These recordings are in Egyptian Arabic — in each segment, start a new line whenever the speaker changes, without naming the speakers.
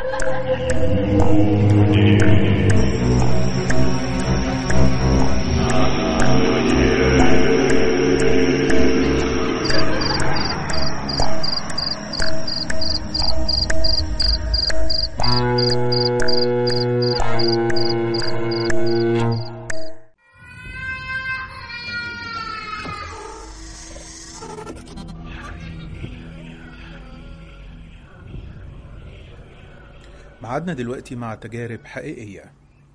معادنا دلوقتي مع تجارب حقيقية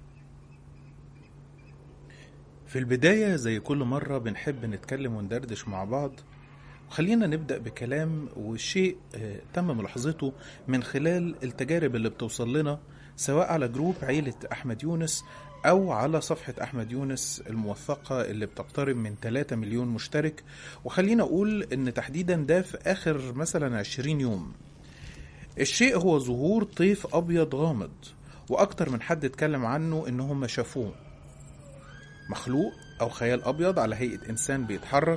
في البداية زي كل مرة بنحب نتكلم وندردش مع بعض وخلينا نبدأ بكلام وشيء آه، تم ملاحظته من خلال التجارب اللي بتوصل لنا سواء على جروب عيلة أحمد يونس أو على صفحة أحمد يونس الموثقة اللي بتقترب من 3 مليون مشترك وخلينا أقول إن تحديدا ده في آخر مثلا 20 يوم الشيء هو ظهور طيف أبيض غامض وأكتر من حد اتكلم عنه إن هم شافوه مخلوق أو خيال أبيض على هيئة إنسان بيتحرك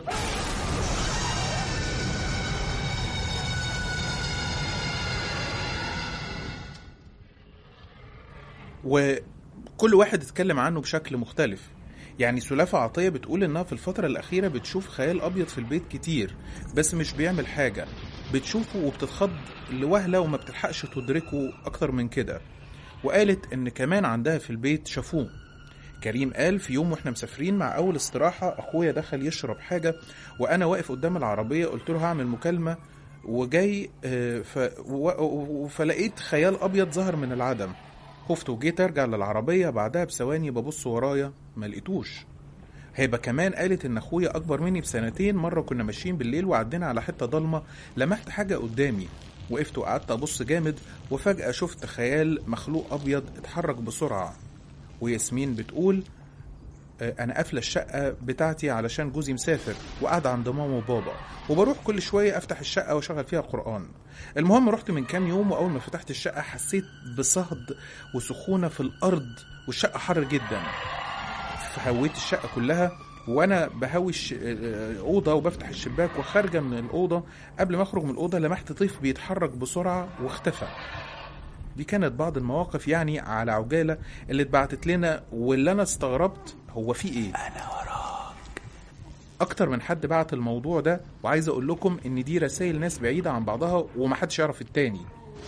وكل واحد اتكلم عنه بشكل مختلف يعني سلافة عطية بتقول إنها في الفترة الأخيرة بتشوف خيال أبيض في البيت كتير بس مش بيعمل حاجة بتشوفه وبتتخض لوهلة وما بتلحقش تدركه أكتر من كده وقالت إن كمان عندها في البيت شافوه كريم قال في يوم واحنا مسافرين مع اول استراحه اخويا دخل يشرب حاجه وانا واقف قدام العربيه قلت له هعمل مكالمه وجاي آه، ف... و... و- فلقيت خيال ابيض ظهر من العدم خفت وجيت ارجع للعربيه بعدها بثواني ببص ورايا ما لقيتوش هيبه كمان قالت ان اخويا اكبر مني بسنتين مره كنا ماشيين بالليل وعدينا على حته ضلمه لمحت حاجه قدامي وقفت وقعدت ابص جامد وفجاه شفت خيال مخلوق ابيض اتحرك بسرعه وياسمين بتقول آه، انا قافله الشقه بتاعتي علشان جوزي مسافر وقاعده عند ماما وبابا وبروح كل شويه افتح الشقه واشغل فيها القران المهم رحت من كام يوم واول ما فتحت الشقه حسيت بصهد وسخونه في الارض والشقه حر جدا فهويت الشقه كلها وانا بهوي الش- آه، اوضه وبفتح الشباك وخارجه من الاوضه قبل ما اخرج من الاوضه لمحت طيف بيتحرك بسرعه واختفى دي كانت بعض المواقف يعني على عجالة اللي اتبعتت لنا واللي انا استغربت هو في ايه انا وراك اكتر من حد بعت الموضوع ده وعايز اقول لكم ان دي رسائل ناس بعيدة عن بعضها ومحدش يعرف التاني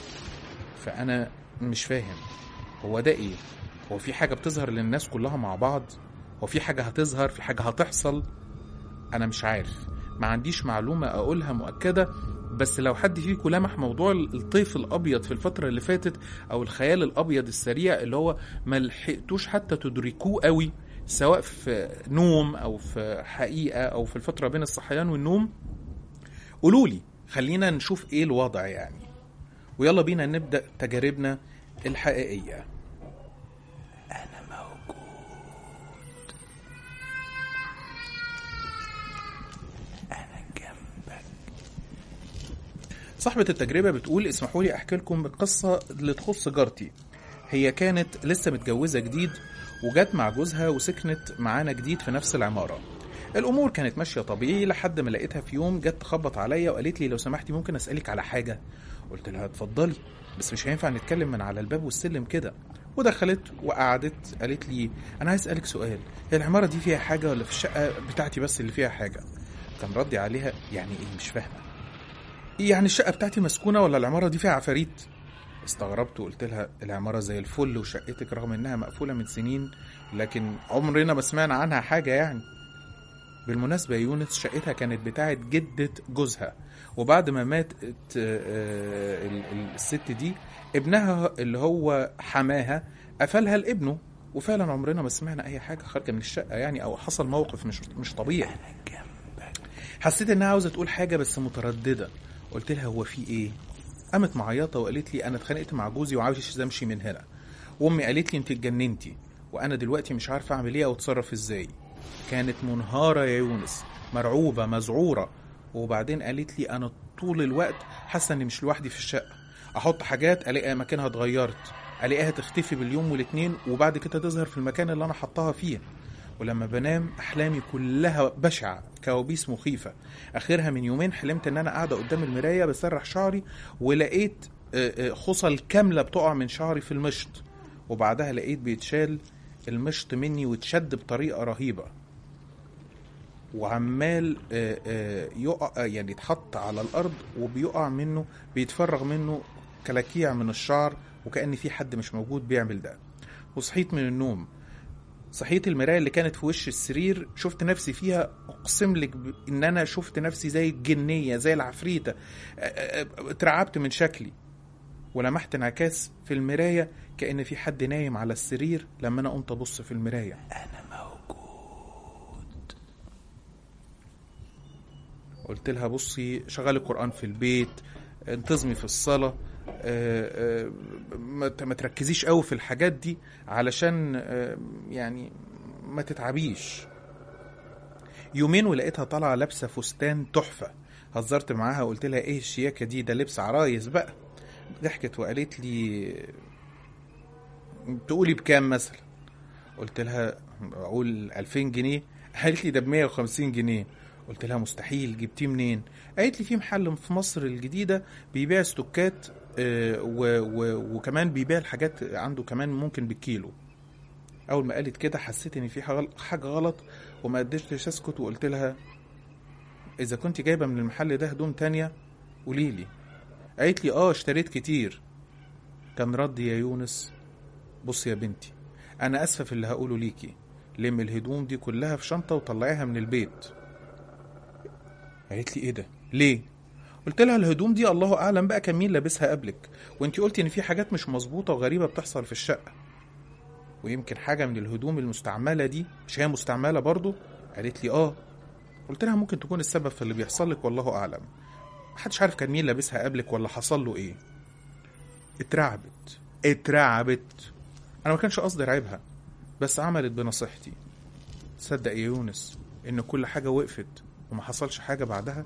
فانا مش فاهم هو ده ايه هو في حاجة بتظهر للناس كلها مع بعض هو في حاجة هتظهر في حاجة هتحصل انا مش عارف ما عنديش معلومة اقولها مؤكدة بس لو حد فيكم لمح موضوع الطيف الابيض في الفترة اللي فاتت او الخيال الابيض السريع اللي هو ما لحقتوش حتى تدركوه قوي سواء في نوم او في حقيقة او في الفترة بين الصحيان والنوم قولولي خلينا نشوف ايه الوضع يعني ويلا بينا نبدأ تجاربنا الحقيقية صاحبة التجربة بتقول اسمحوا لي احكي لكم قصة اللي تخص جارتي هي كانت لسه متجوزة جديد وجت مع جوزها وسكنت معانا جديد في نفس العمارة الامور كانت ماشية طبيعي لحد ما لقيتها في يوم جت تخبط عليا وقالت لي لو سمحتي ممكن اسألك على حاجة قلت لها اتفضلي بس مش هينفع نتكلم من على الباب والسلم كده ودخلت وقعدت قالت لي انا عايز اسالك سؤال هي العماره دي فيها حاجه ولا في الشقه بتاعتي بس اللي فيها حاجه كان ردي عليها يعني ايه مش فاهمه يعني الشقة بتاعتي مسكونة ولا العمارة دي فيها عفاريت؟ استغربت وقلت لها العمارة زي الفل وشقتك رغم انها مقفولة من سنين لكن عمرنا ما سمعنا عنها حاجة يعني بالمناسبة يا يونس شقتها كانت بتاعت جدة جوزها وبعد ما ماتت آه، ال- ال- الست دي ابنها اللي هو حماها قفلها لابنه وفعلا عمرنا ما سمعنا اي حاجة خارجة من الشقة يعني او حصل موقف مش مش طبيعي حسيت انها عاوزه تقول حاجه بس متردده قلت لها هو في ايه قامت معيطه وقالت لي انا اتخانقت مع جوزي وعاوز امشي من هنا وامي قالت لي انت اتجننتي وانا دلوقتي مش عارفه اعمل ايه او اتصرف ازاي كانت منهاره يا يونس مرعوبه مذعوره وبعدين قالت لي انا طول الوقت حاسه اني مش لوحدي في الشقه احط حاجات الاقي مكانها اتغيرت الاقيها تختفي باليوم والاتنين وبعد كده تظهر في المكان اللي انا حطاها فيه ولما بنام احلامي كلها بشعه كوابيس مخيفه اخرها من يومين حلمت ان انا قاعده قدام المرايه بسرح شعري ولقيت آه، آه، خصل كامله بتقع من شعري في المشط وبعدها لقيت بيتشال المشط مني واتشد بطريقه رهيبه وعمال آه، آه، يقع آه، يعني اتحط على الارض وبيقع منه بيتفرغ منه كلاكيع من الشعر وكأن في حد مش موجود بيعمل ده وصحيت من النوم صحيت المراية اللي كانت في وش السرير شفت نفسي فيها اقسم لك ب- ان انا شفت نفسي زي الجنية زي العفريتة أ- أ- أ- اترعبت من شكلي ولمحت انعكاس في المراية كأن في حد نايم على السرير لما انا قمت ابص في المراية انا موجود قلت لها بصي شغلي القرآن في البيت انتظمي في الصلاة آه، آه، ما ت- ما تركزيش قوي في الحاجات دي علشان آه، يعني ما تتعبيش يومين ولقيتها طالعة لابسة فستان تحفة هزرت معاها وقلت لها ايه الشياكة دي ده لبس عرايس بقى ضحكت وقالت لي تقولي بكام مثلا قلت لها اقول 2000 جنيه قالت لي ده ب 150 جنيه قلت لها مستحيل جبتيه منين قالت لي في محل في مصر الجديده بيبيع استوكات آه، و- و- وكمان بيبيع الحاجات عنده كمان ممكن بالكيلو اول ما قالت كده حسيت ان في حاجه حاجة غلط وما قدرتش اسكت وقلت لها اذا كنت جايبه من المحل ده هدوم تانية قولي لي قالت لي اه اشتريت كتير كان ردي يا يونس بص يا بنتي انا اسفه في اللي هقوله ليكي لم الهدوم دي كلها في شنطه وطلعيها من البيت قالت لي ايه ده ليه قلت لها الهدوم دي الله اعلم بقى كان مين لابسها قبلك وانتي قلتي ان في حاجات مش مظبوطه وغريبه بتحصل في الشقه ويمكن حاجه من الهدوم المستعمله دي مش هي مستعمله برضو قالت لي اه قلت لها ممكن تكون السبب في اللي بيحصل لك والله اعلم محدش عارف كان مين لابسها قبلك ولا حصل له ايه اترعبت اترعبت انا ما كانش قصدي رعبها بس عملت بنصيحتي تصدق يا يونس ان كل حاجه وقفت وما حصلش حاجه بعدها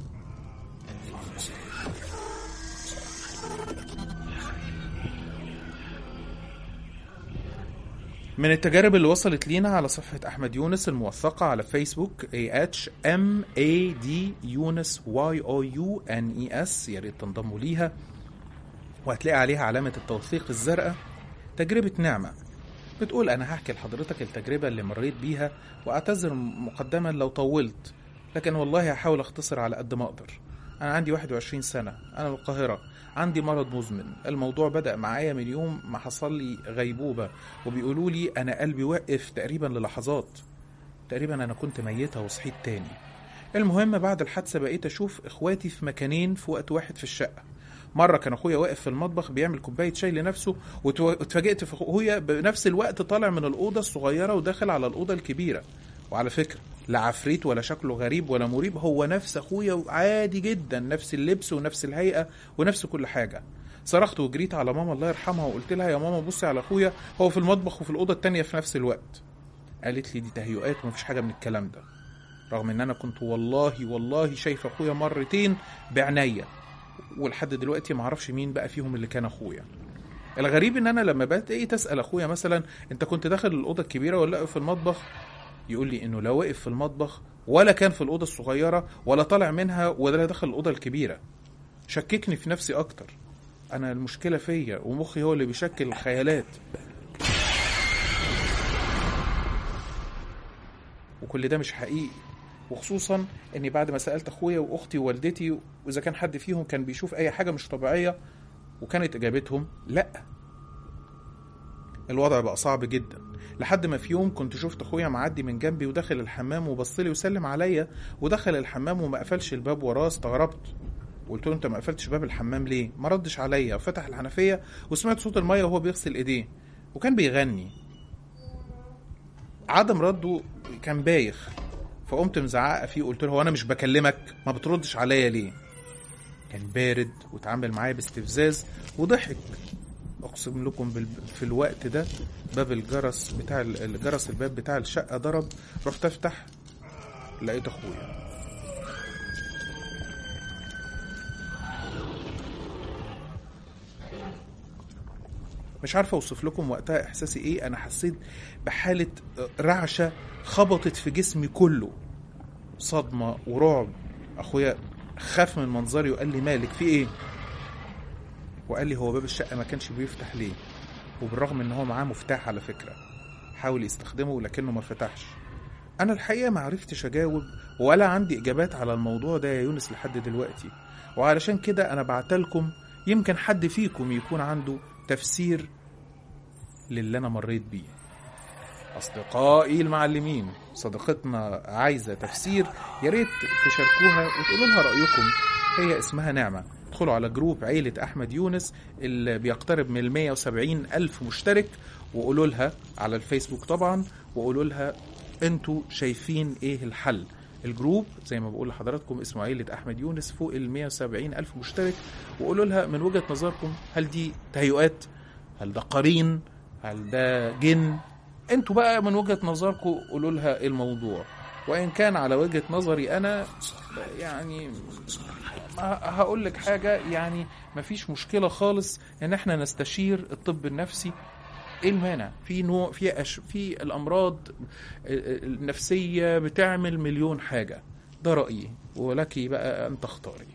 من التجارب اللي وصلت لينا على صفحة أحمد يونس الموثقة على فيسبوك AH M A D يونس Y O U N E S يا ريت تنضموا ليها وهتلاقي عليها علامة التوثيق الزرقاء تجربة نعمة بتقول أنا هحكي لحضرتك التجربة اللي مريت بيها وأعتذر مقدما لو طولت لكن والله هحاول أختصر على قد ما أقدر أنا عندي 21 سنة أنا من القاهرة عندي مرض مزمن الموضوع بدأ معايا من يوم ما حصل لي غيبوبة وبيقولوا لي أنا قلبي وقف تقريبا للحظات تقريبا أنا كنت ميتة وصحيت تاني المهم بعد الحادثة بقيت أشوف إخواتي في مكانين في وقت واحد في الشقة مرة كان أخويا واقف في المطبخ بيعمل كوباية شاي لنفسه وتو- واتفاجئت في أخويا بنفس الوقت طالع من الأوضة الصغيرة وداخل على الأوضة الكبيرة وعلى فكرة لا عفريت ولا شكله غريب ولا مريب هو نفس أخويا عادي جدا نفس اللبس ونفس الهيئة ونفس كل حاجة صرخت وجريت على ماما الله يرحمها وقلت لها يا ماما بصي على أخويا هو في المطبخ وفي الأوضة التانية في نفس الوقت قالت لي دي تهيؤات ومفيش حاجة من الكلام ده رغم ان انا كنت والله والله شايف اخويا مرتين بعناية ولحد دلوقتي ما اعرفش مين بقى فيهم اللي كان اخويا الغريب ان انا لما بقيت اسال اخويا مثلا انت كنت داخل الاوضه الكبيره ولا واقف في المطبخ يقول لي انه لا واقف في المطبخ ولا كان في الاوضه الصغيره ولا طالع منها ولا دخل الاوضه الكبيره شككني في نفسي اكتر انا المشكله فيا ومخي هو اللي بيشكل الخيالات وكل ده مش حقيقي وخصوصا اني بعد ما سالت اخويا واختي ووالدتي واذا كان حد فيهم كان بيشوف اي حاجه مش طبيعيه وكانت اجابتهم لا الوضع بقى صعب جدا لحد ما في يوم كنت شفت اخويا معدي من جنبي ودخل الحمام وبصلي وسلم عليا ودخل الحمام وما قفلش الباب وراه استغربت قلت له انت ما قفلتش باب الحمام ليه ما ردش عليا وفتح الحنفيه وسمعت صوت الميه وهو بيغسل ايديه وكان بيغني عدم رده كان بايخ فقمت مزعقه فيه وقلت له هو انا مش بكلمك ما بتردش عليا ليه كان بارد وتعامل معايا باستفزاز وضحك اقسم لكم بال... في الوقت ده باب الجرس بتاع ال- الجرس الباب بتاع الشقه ضرب رحت افتح لقيت اخويا مش عارف اوصف لكم وقتها احساسي ايه انا حسيت بحاله رعشه خبطت في جسمي كله صدمه ورعب اخويا خاف من منظري وقال لي مالك في ايه وقال لي هو باب الشقه ما كانش بيفتح ليه وبالرغم ان هو معاه مفتاح على فكره حاول يستخدمه ولكنه ما فتحش انا الحقيقه ما عرفتش اجاوب ولا عندي اجابات على الموضوع ده يا يونس لحد دلوقتي وعلشان كده انا بعتلكم يمكن حد فيكم يكون عنده تفسير للي انا مريت بيه اصدقائي المعلمين صديقتنا عايزه تفسير يا ريت تشاركوها وتقولوا لها رايكم هي اسمها نعمه ادخلوا على جروب عيلة أحمد يونس اللي بيقترب من ال 170 ألف مشترك وقولوا لها على الفيسبوك طبعا وقولوا لها انتوا شايفين ايه الحل الجروب زي ما بقول لحضراتكم اسمه عيلة أحمد يونس فوق ال 170 ألف مشترك وقولوا لها من وجهة نظركم هل دي تهيؤات هل ده قرين هل ده جن انتوا بقى من وجهة نظركم قولوا لها إيه الموضوع وإن كان على وجهة نظري أنا يعني هقول لك حاجة يعني مفيش مشكلة خالص إن إحنا نستشير الطب النفسي ايه المانع في نوع في أش... في الامراض النفسيه بتعمل مليون حاجه ده رايي ولك بقى ان تختاري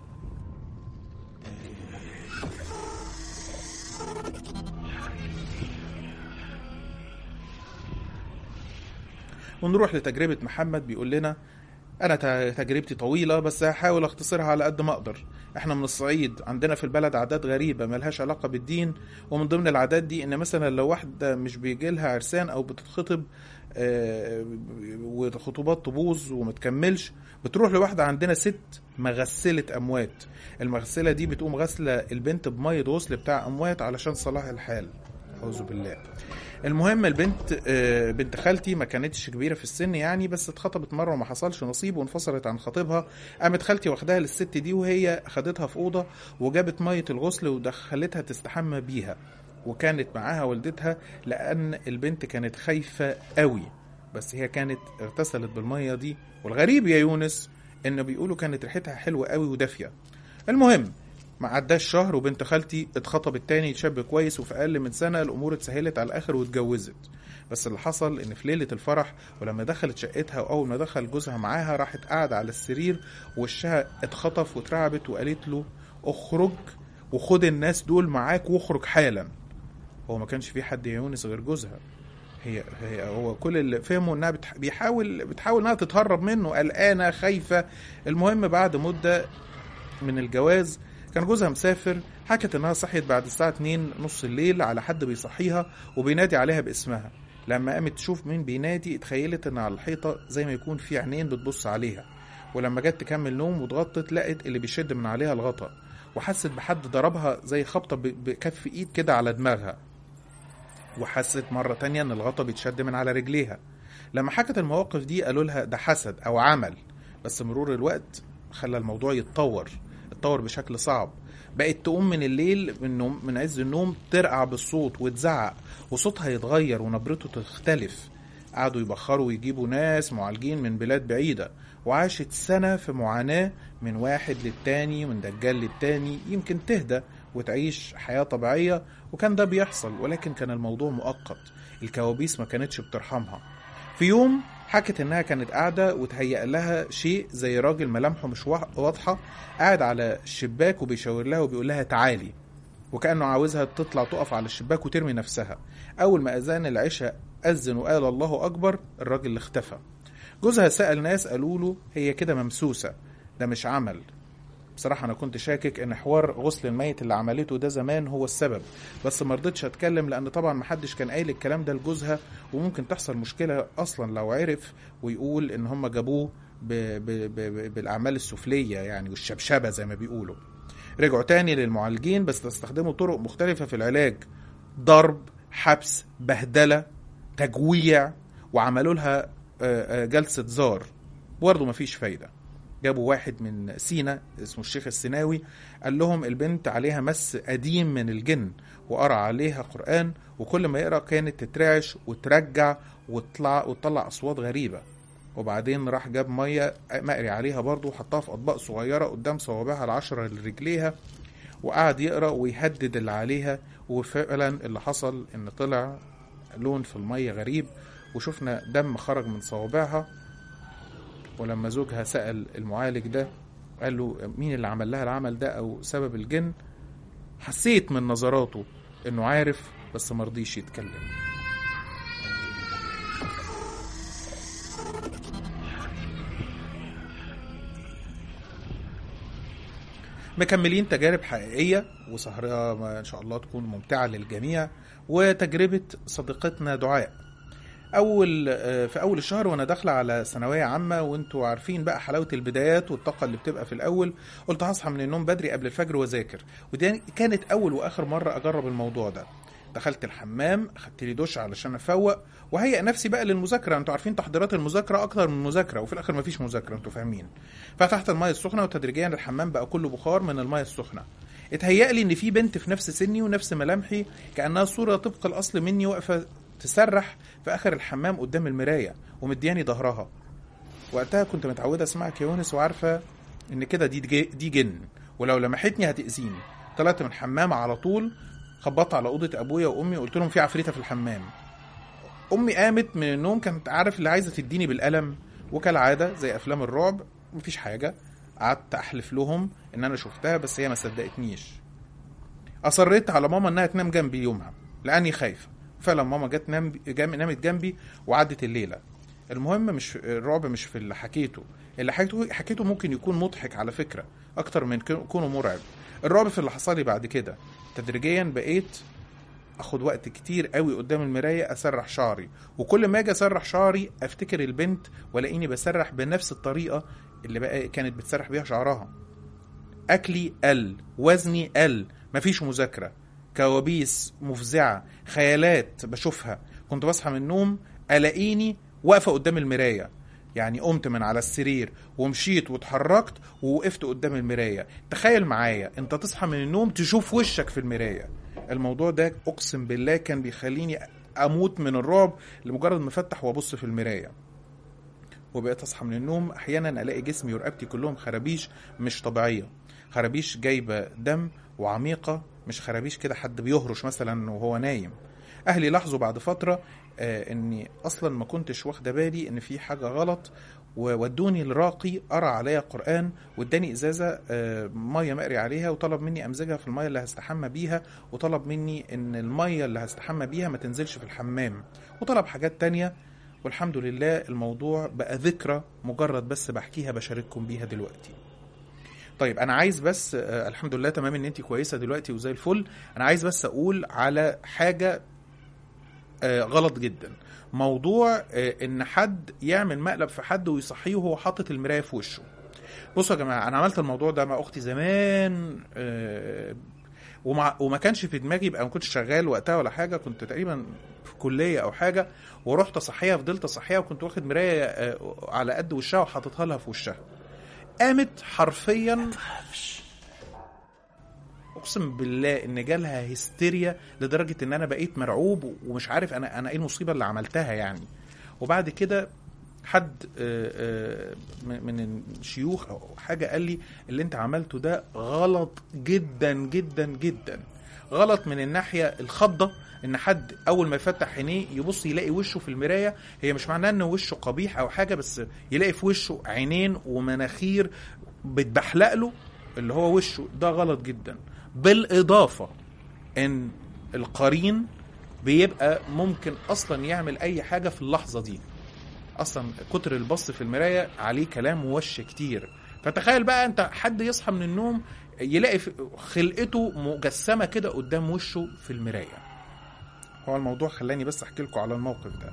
ونروح لتجربة محمد بيقول لنا أنا تجربتي طويلة بس هحاول أختصرها على قد ما أقدر إحنا من الصعيد عندنا في البلد عادات غريبة ملهاش علاقة بالدين ومن ضمن العادات دي إن مثلا لو واحدة مش بيجيلها عرسان أو بتتخطب آه وخطوبات تبوظ ومتكملش بتروح لواحدة عندنا ست مغسلة أموات المغسلة دي بتقوم غسلة البنت بمية غسل بتاع أموات علشان صلاح الحال أعوذ بالله المهم البنت بنت خالتي ما كانتش كبيره في السن يعني بس اتخطبت مره وما حصلش نصيب وانفصلت عن خطيبها قامت خالتي واخداها للست دي وهي خدتها في اوضه وجابت ميه الغسل ودخلتها تستحمى بيها وكانت معاها والدتها لان البنت كانت خايفه قوي بس هي كانت اغتسلت بالميه دي والغريب يا يونس ان بيقولوا كانت ريحتها حلوه قوي ودافيه المهم ما عداش شهر وبنت خالتي اتخطبت تاني شاب كويس وفي اقل من سنه الامور اتسهلت على الاخر واتجوزت بس اللي حصل ان في ليله الفرح ولما دخلت شقتها واول ما دخل جوزها معاها راحت قاعده على السرير ووشها اتخطف واترعبت وقالت له اخرج وخد الناس دول معاك واخرج حالا هو ما كانش في حد يا يونس غير جوزها هي, هي هو كل اللي فهمه انها بتح... بيحاول بتحاول انها تتهرب منه قلقانه خايفه المهم بعد مده من الجواز كان جوزها مسافر حكت انها صحيت بعد الساعة 2 نص الليل على حد بيصحيها وبينادي عليها باسمها لما قامت تشوف مين بينادي اتخيلت ان على الحيطة زي ما يكون في عينين بتبص عليها ولما جت تكمل نوم واتغطت لقت اللي بيشد من عليها الغطا وحست بحد ضربها زي خبطة بكف ايد كده على دماغها وحست مرة تانية ان الغطا بيتشد من على رجليها لما حكت المواقف دي قالوا لها ده حسد او عمل بس مرور الوقت خلى الموضوع يتطور اتطور بشكل صعب بقت تقوم من الليل من, نوم من عز النوم ترقع بالصوت وتزعق وصوتها يتغير ونبرته تختلف قعدوا يبخروا ويجيبوا ناس معالجين من بلاد بعيدة وعاشت سنة في معاناة من واحد للتاني من دجال للتاني يمكن تهدى وتعيش حياة طبيعية وكان ده بيحصل ولكن كان الموضوع مؤقت الكوابيس ما كانتش بترحمها في يوم حكت انها كانت قاعده وتهيأ لها شيء زي راجل ملامحه مش واضحه قاعد على الشباك وبيشاور لها وبيقول لها تعالي وكانه عاوزها تطلع تقف على الشباك وترمي نفسها اول ما اذان العشاء اذن وقال الله اكبر الراجل اختفى جوزها سال ناس قالوا له هي كده ممسوسه ده مش عمل بصراحة أنا كنت شاكك إن حوار غسل الميت اللي عملته ده زمان هو السبب بس ما رضيتش أتكلم لأن طبعا محدش كان قايل الكلام ده لجوزها وممكن تحصل مشكلة أصلا لو عرف ويقول إن هم جابوه ب ب ب بالأعمال السفلية يعني والشبشبة زي ما بيقولوا رجعوا تاني للمعالجين بس استخدموا طرق مختلفة في العلاج ضرب حبس بهدلة تجويع وعملوا لها جلسة زار برضه مفيش فايدة جابوا واحد من سينا اسمه الشيخ السيناوي قال لهم البنت عليها مس قديم من الجن وقرا عليها قرآن وكل ما يقرا كانت تترعش وترجع وتطلع وتطلع أصوات غريبة وبعدين راح جاب مية مقري عليها برضه وحطها في أطباق صغيرة قدام صوابعها العشرة لرجليها وقعد يقرا ويهدد اللي عليها وفعلا اللي حصل ان طلع لون في المية غريب وشفنا دم خرج من صوابعها ولما زوجها سأل المعالج ده قال له مين اللي عمل لها العمل ده أو سبب الجن حسيت من نظراته انه عارف بس مرضيش يتكلم مكملين تجارب حقيقية وسهرة ما إن شاء الله تكون ممتعة للجميع وتجربة صديقتنا دعاء أول آه، في أول الشهر وأنا داخلة على ثانوية عامة وأنتوا عارفين بقى حلاوة البدايات والطاقة اللي بتبقى في الأول قلت هصحى من النوم بدري قبل الفجر وأذاكر ودي كانت أول وآخر مرة أجرب الموضوع ده دخلت الحمام اخدت لي دش علشان افوق وهيئ نفسي بقى للمذاكره انتوا عارفين تحضيرات المذاكره اكتر من مذاكره وفي الاخر مفيش مذاكره انتوا فاهمين فتحت الميه السخنه وتدريجيا الحمام بقى كله بخار من الميه السخنه اتهيأ لي ان في بنت في نفس سني ونفس ملامحي كانها صوره طبق الاصل مني واقفه تسرح في اخر الحمام قدام المرايه ومدياني ظهرها وقتها كنت متعوده اسمعك يا يونس وعارفه ان كده دي جي- دي جن ولو لمحتني هتاذيني طلعت من الحمام على طول خبطت على اوضه ابويا وامي وقلت لهم في عفريته في الحمام امي قامت من النوم كانت عارف اللي عايزه تديني بالقلم وكالعاده زي افلام الرعب مفيش حاجه قعدت احلف لهم ان انا شفتها بس هي ما صدقتنيش اصريت على ماما انها تنام جنبي يومها لاني خايفه فعلا ماما جت نام جام نامت جنبي وعدت الليله المهم مش الرعب مش في اللي حكيته اللي حكيته حكيته ممكن يكون مضحك على فكره اكتر من كون- كونه مرعب الرعب في اللي حصل لي بعد كده تدريجيا بقيت اخد وقت كتير قوي قدام المرايه اسرح شعري وكل ما اجي اسرح شعري افتكر البنت والاقيني بسرح بنفس الطريقه اللي بقى كانت بتسرح بيها شعرها اكلي قل وزني قل مفيش مذاكره كوابيس مفزعه خيالات بشوفها كنت بصحى من النوم الاقيني واقفه قدام المرايه يعني قمت من على السرير ومشيت واتحركت ووقفت قدام المرايه تخيل معايا انت تصحى من النوم تشوف وشك في المرايه الموضوع ده اقسم بالله كان بيخليني اموت من الرعب لمجرد ما افتح وابص في المرايه وبقيت اصحى من النوم احيانا الاقي جسمي ورقبتي كلهم خرابيش مش طبيعيه خرابيش جايبه دم وعميقه مش خرابيش كده حد بيهرش مثلا وهو نايم اهلي لاحظوا بعد فتره آه اني اصلا ما كنتش واخده بالي ان في حاجه غلط وودوني لراقي قرا عليا قران واداني ازازه آه ميه مقري عليها وطلب مني امزجها في الميه اللي هستحمى بيها وطلب مني ان الميه اللي هستحمى بيها ما تنزلش في الحمام وطلب حاجات تانية والحمد لله الموضوع بقى ذكرى مجرد بس بحكيها بشارككم بيها دلوقتي طيب انا عايز بس آه الحمد لله تمام ان انت كويسه دلوقتي وزي الفل انا عايز بس اقول على حاجه آه غلط جدا موضوع آه ان حد يعمل مقلب في حد ويصحيه وهو حاطط المرايه في وشه بصوا يا جماعه انا عملت الموضوع ده مع اختي زمان آه ومع وما كانش في دماغي يبقى ما كنتش شغال وقتها ولا حاجه كنت تقريبا في كليه او حاجه ورحت اصحيها فضلت اصحيها وكنت واخد مرايه آه، على قد وشها وحاططها لها في وشها قامت حرفيا اقسم بالله ان جالها هستيريا لدرجه ان انا بقيت مرعوب ومش عارف انا انا ايه المصيبه اللي عملتها يعني وبعد كده حد آه، آه، من من الشيوخ او حاجه قال لي اللي انت عملته ده غلط جدا جدا جدا غلط من الناحيه الخضه ان حد اول ما يفتح عينيه يبص يلاقي وشه في المرايه هي مش معناه ان وشه قبيح او حاجه بس يلاقي في وشه عينين ومناخير بتبحلق له اللي هو وشه ده غلط جدا بالاضافه ان القرين بيبقى ممكن اصلا يعمل اي حاجه في اللحظه دي اصلا كتر البص في المرايه عليه كلام ووش كتير فتخيل بقى انت حد يصحى من النوم يلاقي في- خلقته مجسمه كده قدام وشه في المرايه هو الموضوع خلاني بس احكي لكم على الموقف ده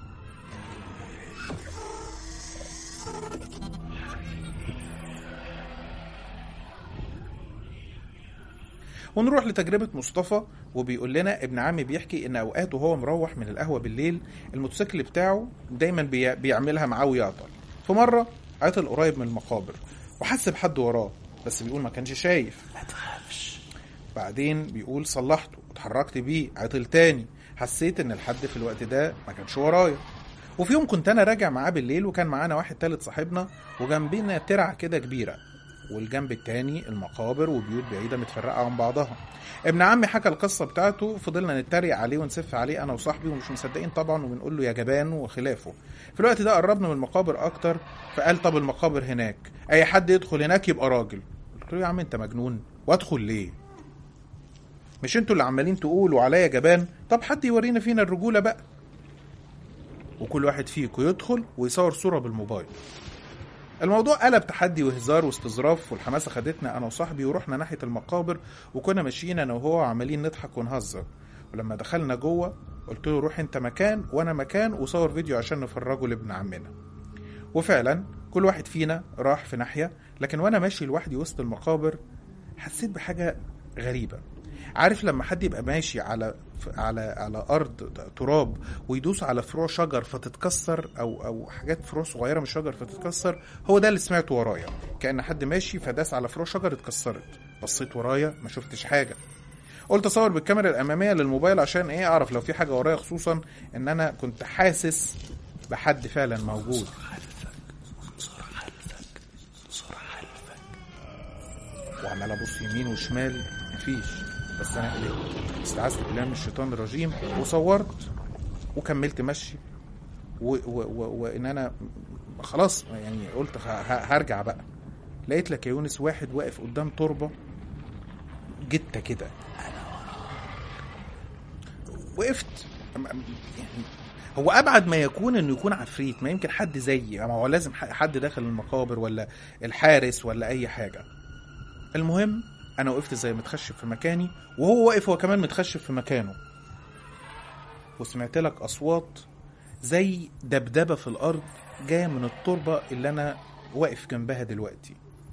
ونروح لتجربة مصطفى وبيقول لنا ابن عمي بيحكي ان اوقات وهو مروح من القهوة بالليل الموتوسيكل بتاعه دايما بي- بيعملها معاه ويعطل في مرة عطل قريب من المقابر وحس بحد وراه بس بيقول ما كانش شايف ما تخافش بعدين بيقول صلحته واتحركت بيه عطل تاني حسيت ان الحد في الوقت ده ما كانش ورايا وفي يوم كنت انا راجع معاه بالليل وكان معانا واحد تالت صاحبنا وجنبنا ترعه كده كبيره والجنب التاني المقابر وبيوت بعيده متفرقه عن بعضها ابن عمي حكى القصه بتاعته فضلنا نتريق عليه ونسف عليه انا وصاحبي ومش مصدقين طبعا وبنقول له يا جبان وخلافه في الوقت ده قربنا من المقابر اكتر فقال طب المقابر هناك اي حد يدخل هناك يبقى راجل قلت له يا عم انت مجنون وادخل ليه مش انتوا اللي عمالين تقولوا عليا جبان طب حد يورينا فينا الرجوله بقى وكل واحد فيكم يدخل ويصور صوره بالموبايل الموضوع قلب تحدي وهزار واستظراف والحماسه خدتنا انا وصاحبي ورحنا ناحيه المقابر وكنا ماشيين انا وهو عمالين نضحك ونهزر ولما دخلنا جوه قلت له روح انت مكان وانا مكان وصور فيديو عشان نفرجه لابن عمنا وفعلا كل واحد فينا راح في ناحيه لكن وانا ماشي لوحدي وسط المقابر حسيت بحاجه غريبه عارف لما حد يبقى ماشي على على على ارض تراب ويدوس على فروع شجر فتتكسر او او حاجات فروع صغيره من الشجر فتتكسر هو ده اللي سمعته ورايا كان حد ماشي فداس على فروع شجر اتكسرت بصيت ورايا ما شفتش حاجه قلت اصور بالكاميرا الاماميه للموبايل عشان ايه اعرف لو في حاجه ورايا خصوصا ان انا كنت حاسس بحد فعلا موجود وعمال ابص يمين وشمال مفيش بس انا قلقت استعذت بالله من الشيطان الرجيم وصورت وكملت مشي وان و... و... وان انا خلاص يعني قلت ه... ه- هرجع بقى لقيت لك يا يونس واحد واقف قدام تربه جته كده وقفت أم- أم- يعني هو ابعد ما يكون انه يكون عفريت ما يمكن حد زيي ما هو لازم ح- حد داخل المقابر ولا الحارس ولا اي حاجه المهم انا وقفت زي متخشب في مكاني وهو واقف هو كمان متخشب في مكانه وسمعت لك اصوات زي دبدبه في الارض جايه من التربه اللي انا واقف جنبها دلوقتي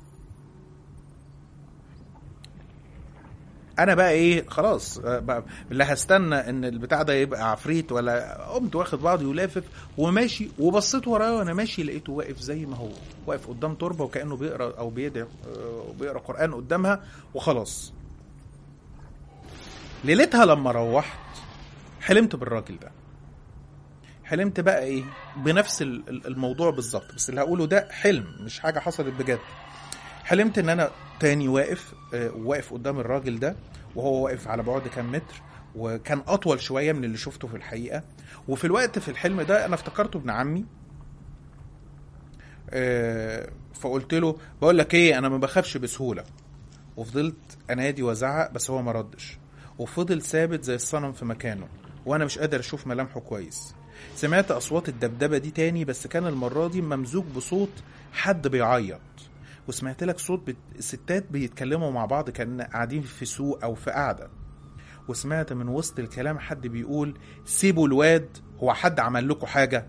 انا بقى ايه خلاص آه، بقى لا هستنى ان البتاع ده يبقى عفريت ولا قمت واخد بعضي ولافف وماشي وبصيت ورايا وانا ماشي لقيته واقف زي ما هو واقف قدام تربه وكانه بيقرا او بيدعي آه، بيقرا قران قدامها وخلاص ليلتها لما روحت حلمت بالراجل ده حلمت بقى ايه بنفس ال- ال- الموضوع بالظبط بس اللي هقوله ده حلم مش حاجه حصلت بجد حلمت ان انا تاني واقف آه، واقف قدام الراجل ده وهو واقف على بعد كام متر وكان اطول شويه من اللي شفته في الحقيقه وفي الوقت في الحلم ده انا افتكرته ابن عمي آه، فقلت له بقول لك ايه انا ما بخافش بسهوله وفضلت انادي وازعق بس هو ما ردش وفضل ثابت زي الصنم في مكانه وانا مش قادر اشوف ملامحه كويس سمعت اصوات الدبدبه دي تاني بس كان المره دي ممزوج بصوت حد بيعيط وسمعت لك صوت بت... ستات بيتكلموا مع بعض كان قاعدين في سوق او في قعده وسمعت من وسط الكلام حد بيقول سيبوا الواد هو حد عمل لكم حاجه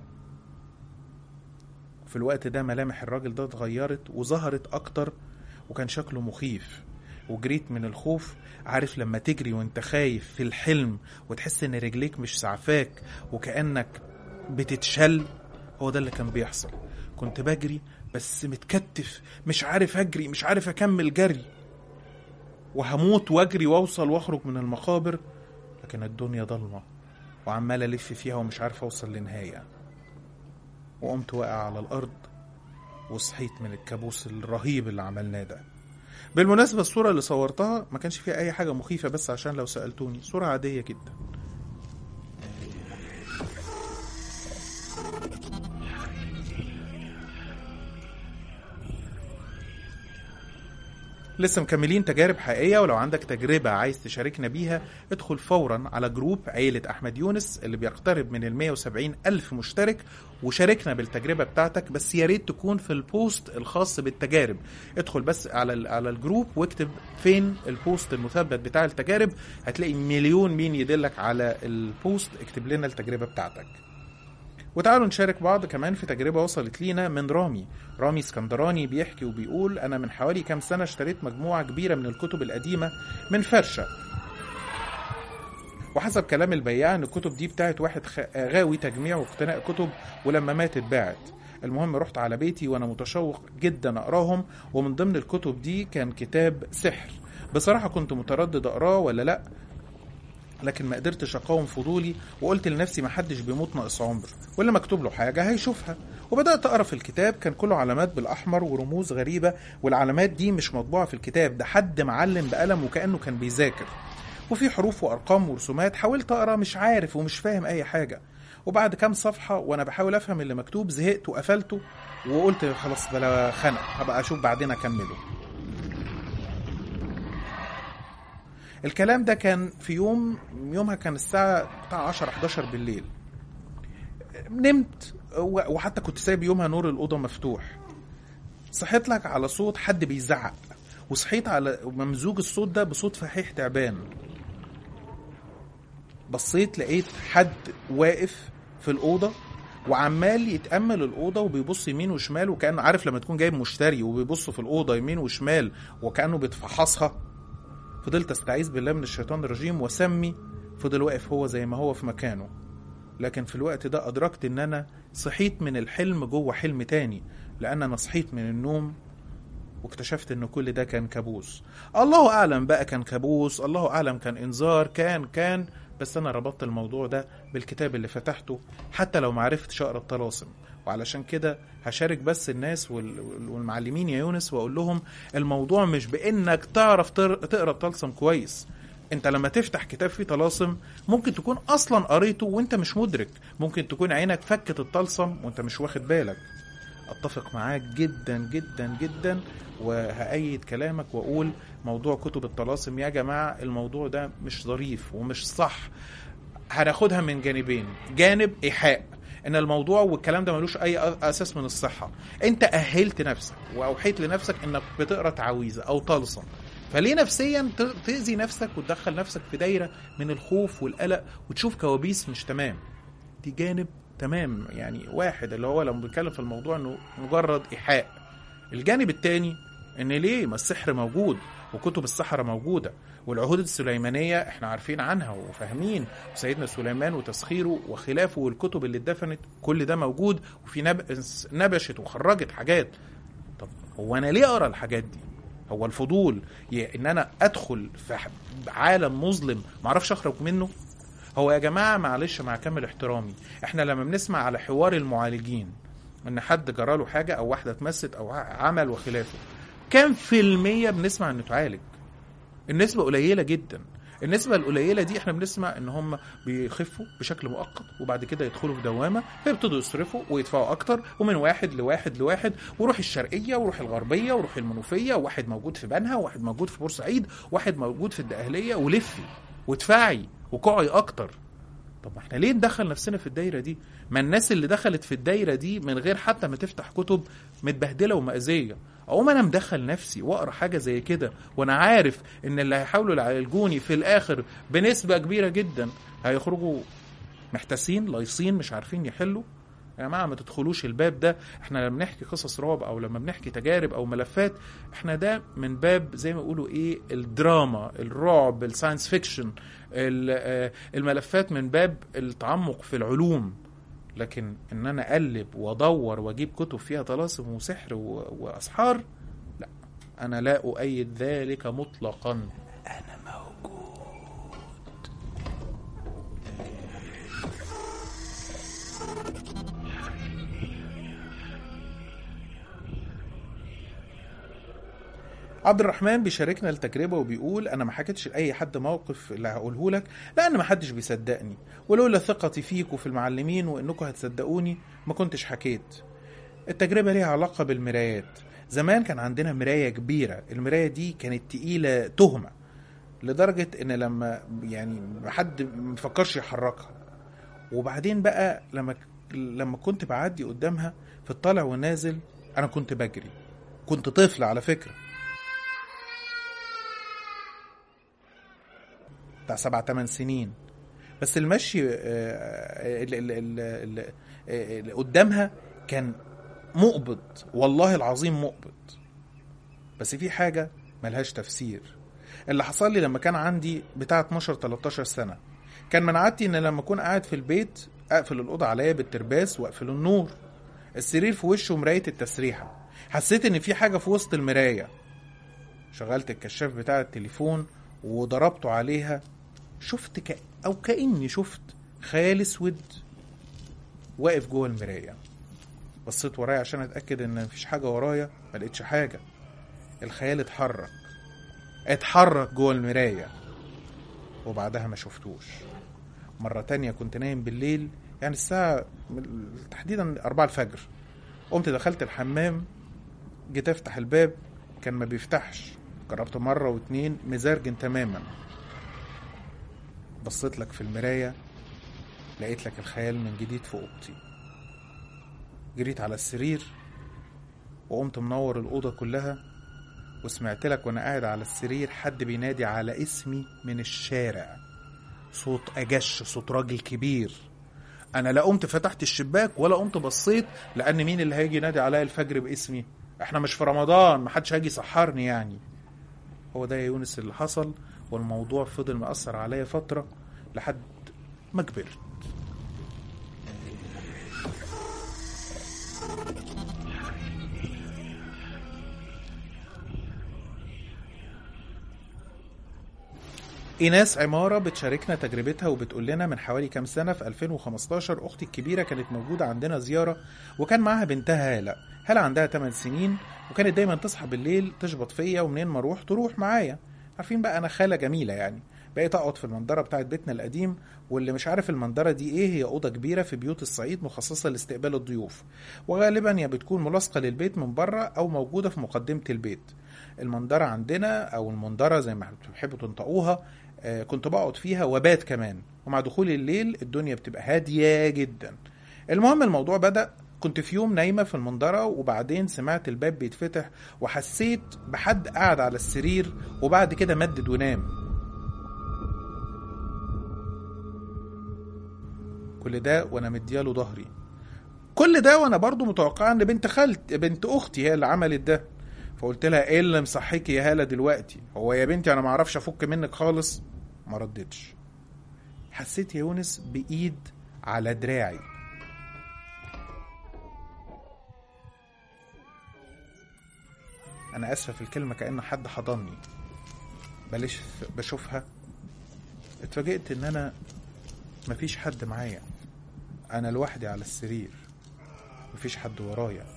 في الوقت ده ملامح الراجل ده اتغيرت وظهرت اكتر وكان شكله مخيف وجريت من الخوف عارف لما تجري وانت خايف في الحلم وتحس ان رجليك مش سعفاك وكأنك بتتشل هو ده اللي كان بيحصل كنت بجري بس متكتف مش عارف اجري مش عارف اكمل جري وهموت واجري واوصل واخرج من المقابر لكن الدنيا ضلمه وعمال الف فيها ومش عارف اوصل لنهايه وقمت واقع على الارض وصحيت من الكابوس الرهيب اللي عملناه ده بالمناسبة الصورة اللي صورتها ما كانش فيها أي حاجة مخيفة بس عشان لو سألتوني صورة عادية جدا لسه مكملين تجارب حقيقية ولو عندك تجربة عايز تشاركنا بيها ادخل فورا على جروب عيلة أحمد يونس اللي بيقترب من ال 170 ألف مشترك وشاركنا بالتجربة بتاعتك بس يا ريت تكون في البوست الخاص بالتجارب ادخل بس على ال- على الجروب واكتب فين البوست المثبت بتاع التجارب هتلاقي مليون مين يدلك على البوست اكتب لنا التجربة بتاعتك وتعالوا نشارك بعض كمان في تجربة وصلت لينا من رامي رامي اسكندراني بيحكي وبيقول أنا من حوالي كام سنة اشتريت مجموعة كبيرة من الكتب القديمة من فرشة وحسب كلام البياع ان الكتب دي بتاعت واحد خ- غاوي تجميع واقتناء كتب ولما مات اتباعت المهم رحت على بيتي وانا متشوق جدا اقراهم ومن ضمن الكتب دي كان كتاب سحر بصراحة كنت متردد اقراه ولا لا لكن ما قدرتش اقاوم فضولي وقلت لنفسي ما حدش بيموت ناقص عمر واللي مكتوب له حاجه هيشوفها وبدات اقرا في الكتاب كان كله علامات بالاحمر ورموز غريبه والعلامات دي مش مطبوعه في الكتاب ده حد معلم بقلم وكانه كان بيذاكر وفي حروف وارقام ورسومات حاولت اقرا مش عارف ومش فاهم اي حاجه وبعد كام صفحه وانا بحاول افهم اللي مكتوب زهقت وقفلته وقلت خلاص بلا خنق هبقى اشوف بعدين اكمله الكلام ده كان في يوم يومها كان الساعه بتاع 10 11 بالليل نمت و- وحتى كنت سايب يومها نور الاوضه مفتوح صحيت لك على صوت حد بيزعق وصحيت على ممزوج الصوت ده بصوت فحيح تعبان بصيت لقيت حد واقف في الأوضة وعمال يتأمل الأوضة وبيبص يمين وشمال وكأنه عارف لما تكون جايب مشتري وبيبص في الأوضة يمين وشمال وكأنه بيتفحصها فضلت استعيذ بالله من الشيطان الرجيم وسمي فضل واقف هو زي ما هو في مكانه لكن في الوقت ده أدركت إن أنا صحيت من الحلم جوه حلم تاني لأن أنا صحيت من النوم واكتشفت ان كل ده كان كابوس الله اعلم بقى كان كابوس الله اعلم كان انذار كان كان بس انا ربطت الموضوع ده بالكتاب اللي فتحته حتى لو معرفتش اقرا الطلاسم وعلشان كده هشارك بس الناس وال- وال- والمعلمين يا يونس واقول لهم الموضوع مش بانك تعرف تر- تقرا الطلسم كويس انت لما تفتح كتاب فيه طلاسم ممكن تكون اصلا قريته وانت مش مدرك ممكن تكون عينك فكت الطلسم وانت مش واخد بالك اتفق معاك جدا جدا جدا وهأيد كلامك واقول موضوع كتب الطلاسم يا جماعه الموضوع ده مش ظريف ومش صح هناخدها من جانبين جانب ايحاء ان الموضوع والكلام ده ملوش اي أ- اساس من الصحه انت اهلت نفسك واوحيت لنفسك انك بتقرا تعويذه او طلسم فليه نفسيا ت- تاذي نفسك وتدخل نفسك في دايره من الخوف والقلق وتشوف كوابيس مش تمام دي جانب تمام يعني واحد اللي هو لما بيتكلم في الموضوع انه مجرد ايحاء الجانب التاني ان ليه ما السحر موجود وكتب السحرة موجودة والعهود السليمانية احنا عارفين عنها وفاهمين وسيدنا سليمان وتسخيره وخلافه والكتب اللي اتدفنت كل ده موجود وفي نب... نبشت وخرجت حاجات طب هو انا ليه اقرا الحاجات دي هو الفضول ي- ان انا ادخل في ح- عالم مظلم معرفش اخرج منه هو يا جماعه معلش مع كامل احترامي احنا لما بنسمع على حوار المعالجين ان حد جراله حاجه او واحده اتمست او ع- عمل وخلافه كام في المية بنسمع انه اتعالج النسبة قليلة جدا النسبة القليلة دي احنا بنسمع ان هم بيخفوا بشكل مؤقت وبعد كده يدخلوا في دوامة فيبتدوا يصرفوا ويدفعوا اكتر ومن واحد لواحد لواحد وروح الشرقية وروح الغربية وروح المنوفية وواحد موجود في بنها وواحد موجود في بورسعيد وواحد موجود في الدقهلية ولفي وادفعي وقعي اكتر طب ما احنا ليه ندخل نفسنا في الدايره دي ما الناس اللي دخلت في الدايره دي من غير حتى ما تفتح كتب متبهدله ومأذيه اقوم انا مدخل نفسي واقرا حاجه زي كده وانا عارف ان اللي هيحاولوا يعالجوني في الاخر بنسبه كبيره جدا هيخرجوا محتاسين لايصين مش عارفين يحلوا يا جماعه ما تدخلوش الباب ده احنا لما بنحكي قصص رعب او لما بنحكي تجارب او ملفات احنا ده من باب زي ما يقولوا ايه الدراما الرعب الساينس فيكشن ال- آه، الملفات من باب التعمق في العلوم لكن ان انا اقلب وادور واجيب كتب فيها طلاسم وسحر و- واسحار لا انا لا اؤيد ذلك مطلقا انا موجود عبد الرحمن بيشاركنا التجربة وبيقول أنا ما حكيتش لأي حد موقف اللي هقوله لك لأن ما حدش بيصدقني ولولا ثقتي فيك وفي المعلمين وإنكم هتصدقوني ما كنتش حكيت التجربة ليها علاقة بالمرايات زمان كان عندنا مراية كبيرة المراية دي كانت تقيلة تهمة لدرجة إن لما يعني حد مفكرش يحركها وبعدين بقى لما لما كنت بعدي قدامها في الطالع والنازل أنا كنت بجري كنت طفل على فكرة بتاع سبع تمن سنين بس المشي آه، ال- ال- ال- ال- اللي قدامها كان مقبض والله العظيم مقبض بس في حاجة ملهاش تفسير اللي حصل لي لما كان عندي بتاع 12 13 سنة كان من عادتي ان لما اكون قاعد في البيت اقفل الاوضه عليا بالترباس واقفل النور السرير في وشه مرايه التسريحه حسيت ان في حاجه في وسط المرايه شغلت الكشاف بتاع التليفون وضربته عليها شفت ك... او كاني شفت خيال اسود واقف جوه المرايه بصيت ورايا عشان اتاكد ان مفيش حاجه ورايا ما لقيتش حاجه الخيال اتحرك اتحرك جوه المرايه وبعدها ما شفتوش مرة تانية كنت نايم بالليل يعني الساعة تحديدا أربعة الفجر قمت دخلت الحمام جيت أفتح الباب كان ما بيفتحش جربت مرة واتنين مزرجن تماما بصيت لك في المراية لقيت لك الخيال من جديد في أوضتي جريت على السرير وقمت منور الأوضة كلها وسمعت لك وأنا قاعد على السرير حد بينادي على اسمي من الشارع صوت أجش صوت راجل كبير أنا لا قمت فتحت الشباك ولا قمت بصيت لأن مين اللي هيجي ينادي عليا الفجر باسمي احنا مش في رمضان محدش هيجي يسحرني يعني هو ده يا يونس اللي حصل والموضوع فضل مأثر عليا فترة لحد ما كبرت إيناس عمارة بتشاركنا تجربتها وبتقول لنا من حوالي كام سنة في 2015 أختي الكبيرة كانت موجودة عندنا زيارة وكان معاها بنتها هالة هالة عندها 8 سنين وكانت دايما تصحى بالليل تشبط فيا ومنين ما اروح تروح معايا عارفين بقى أنا خالة جميلة يعني بقيت أقعد في المنظرة بتاعت بيتنا القديم واللي مش عارف المنظرة دي إيه هي أوضة كبيرة في بيوت الصعيد مخصصة لاستقبال الضيوف وغالبا يا بتكون ملاصقة للبيت من بره أو موجودة في مقدمة البيت المنظرة عندنا أو المنظرة زي ما بتحبوا تنطقوها آه، كنت بقعد فيها وبات كمان ومع دخول الليل الدنيا بتبقى هادية جدا المهم الموضوع بدأ كنت في يوم نايمة في المنظرة وبعدين سمعت الباب بيتفتح وحسيت بحد قاعد على السرير وبعد كده مدد ونام كل ده وانا مدياله ظهري كل ده وانا برضو متوقعه ان بنت خالت بنت اختي هي اللي عملت ده فقلت لها ايه اللي مصحيكي يا هاله دلوقتي هو يا بنتي انا ما اعرفش افك منك خالص ما ردتش حسيت يا يونس بايد على دراعي انا اسفه في الكلمه كان حد حضني بلاش بشوفها اتفاجئت ان انا مفيش حد معايا انا لوحدي على السرير مفيش حد ورايا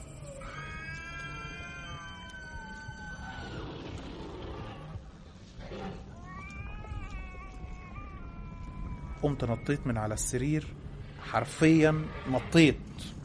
قمت نطيت من على السرير حرفيا نطيت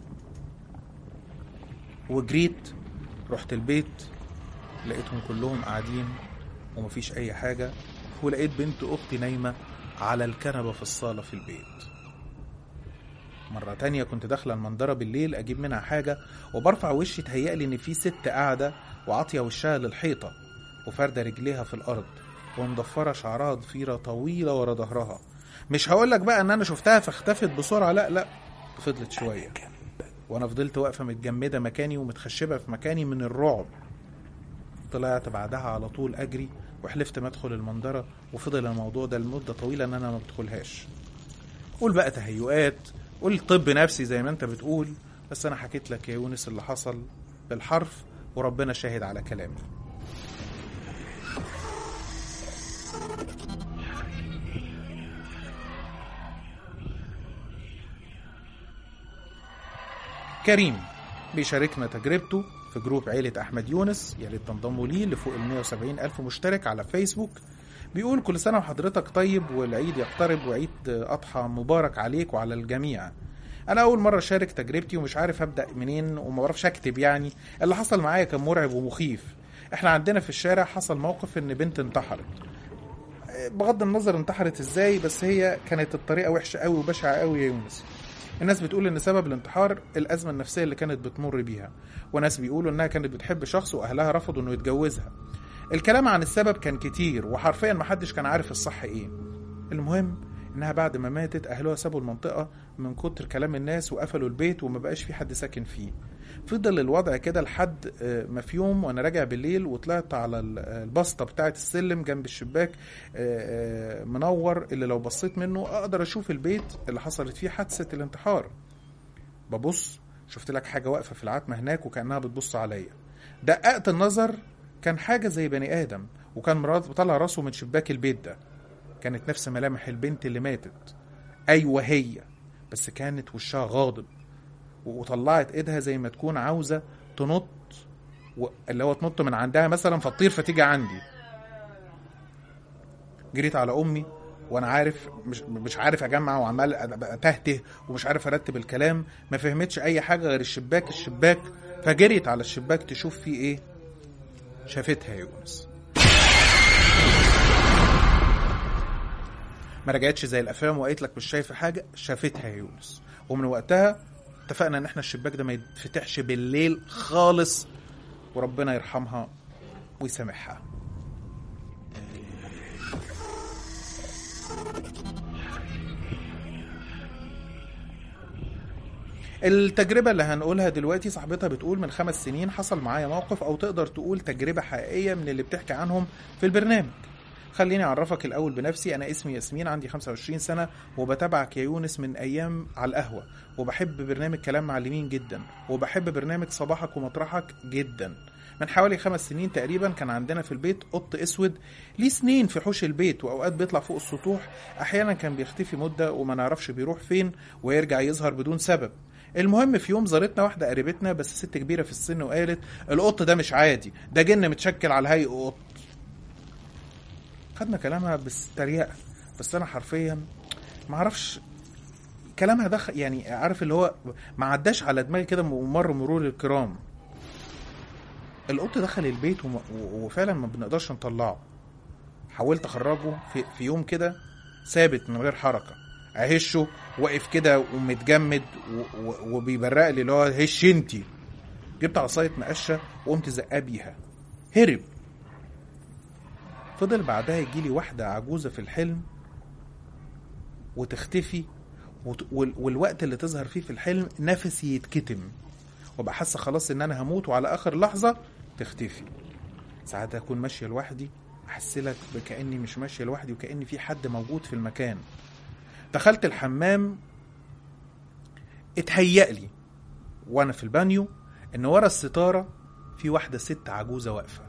وجريت رحت البيت لقيتهم كلهم قاعدين ومفيش اي حاجة ولقيت بنت اختي نايمة على الكنبة في الصالة في البيت مرة تانية كنت داخلة المنظرة بالليل أجيب منها حاجة وبرفع وشي تهيألي إن في ست قاعدة وعاطية وشها للحيطة وفاردة رجليها في الأرض ومضفرة شعرها ضفيرة طويلة ورا ظهرها مش هقولك بقى إن أنا شفتها فاختفت بسرعة لأ لأ فضلت شوية وأنا فضلت واقفة متجمدة مكاني ومتخشبة في مكاني من الرعب طلعت بعدها على طول أجري وحلفت ما ادخل المنظرة وفضل الموضوع ده لمدة طويلة ان انا ما بدخلهاش قول بقى تهيؤات قول طب نفسي زي ما انت بتقول بس انا حكيت لك يا يونس اللي حصل بالحرف وربنا شاهد على كلامي كريم بيشاركنا تجربته في جروب عيلة أحمد يونس يا ريت تنضموا ليه لفوق ال 170 ألف مشترك على فيسبوك بيقول كل سنة وحضرتك طيب والعيد يقترب وعيد أضحى مبارك عليك وعلى الجميع أنا أول مرة أشارك تجربتي ومش عارف أبدأ منين وما بعرفش أكتب يعني اللي حصل معايا كان مرعب ومخيف إحنا عندنا في الشارع حصل موقف إن بنت انتحرت بغض النظر انتحرت ازاي بس هي كانت الطريقه وحشه قوي وبشعه قوي يا يونس الناس بتقول ان سبب الانتحار الازمه النفسيه اللي كانت بتمر بيها وناس بيقولوا انها كانت بتحب شخص واهلها رفضوا انه يتجوزها الكلام عن السبب كان كتير وحرفيا محدش كان عارف الصح ايه المهم انها بعد ما ماتت اهلها سابوا المنطقه من كتر كلام الناس وقفلوا البيت وما بقاش في حد ساكن فيه فضل الوضع كده لحد ما في يوم وانا راجع بالليل وطلعت على البسطه بتاعه السلم جنب الشباك منور اللي لو بصيت منه اقدر اشوف البيت اللي حصلت فيه حادثه الانتحار ببص شفت لك حاجه واقفه في العتمه هناك وكانها بتبص عليا دققت النظر كان حاجه زي بني ادم وكان مرات طلع راسه من شباك البيت ده كانت نفس ملامح البنت اللي ماتت ايوه هي بس كانت وشها غاضب وطلعت ايدها زي ما تكون عاوزه تنط و... اللي هو تنط من عندها مثلا فتطير فتيجي عندي جريت على امي وانا عارف مش مش عارف اجمع وعمال اتهته ومش عارف ارتب الكلام ما فهمتش اي حاجه غير الشباك الشباك فجريت على الشباك تشوف فيه ايه شافتها يونس ما رجعتش زي الافلام وقالت لك مش شايفه حاجه شافتها يا يونس ومن وقتها اتفقنا ان احنا الشباك ده ما يتفتحش بالليل خالص وربنا يرحمها ويسامحها التجربة اللي هنقولها دلوقتي صاحبتها بتقول من خمس سنين حصل معايا موقف أو تقدر تقول تجربة حقيقية من اللي بتحكي عنهم في البرنامج خليني أعرفك الأول بنفسي أنا اسمي ياسمين عندي 25 سنة وبتابعك يا يونس من أيام على القهوة وبحب برنامج كلام معلمين جدا وبحب برنامج صباحك ومطرحك جدا من حوالي خمس سنين تقريبا كان عندنا في البيت قط اسود ليه سنين في حوش البيت واوقات بيطلع فوق السطوح احيانا كان بيختفي مده وما نعرفش بيروح فين ويرجع يظهر بدون سبب المهم في يوم زارتنا واحده قريبتنا بس ست كبيره في السن وقالت القط ده مش عادي ده جن متشكل على هيئه قط خدنا كلامها بالتريقه بس انا حرفيا ما اعرفش كلامها ده يعني عارف اللي هو ما عداش على دماغي كده ومر مرور الكرام القط دخل البيت وم- و- وفعلا ما بنقدرش نطلعه حاولت اخرجه في, في يوم كده ثابت من غير حركه اهشه واقف كده ومتجمد و- و- وبيبرق لي اللي هو هش انتي جبت عصايه مقشه وقمت زقاه بيها هرب فضل بعدها يجيلي واحده عجوزه في الحلم وتختفي وت- وال- والوقت اللي تظهر فيه في الحلم نفسي يتكتم وابقى حاسه خلاص ان انا هموت وعلى اخر لحظه تختفي ساعات اكون ماشيه لوحدي احسلك بكاني مش ماشيه لوحدي وكاني في حد موجود في المكان دخلت الحمام اتهيأ لي وانا في البانيو ان ورا الستاره في واحده ست عجوزه واقفه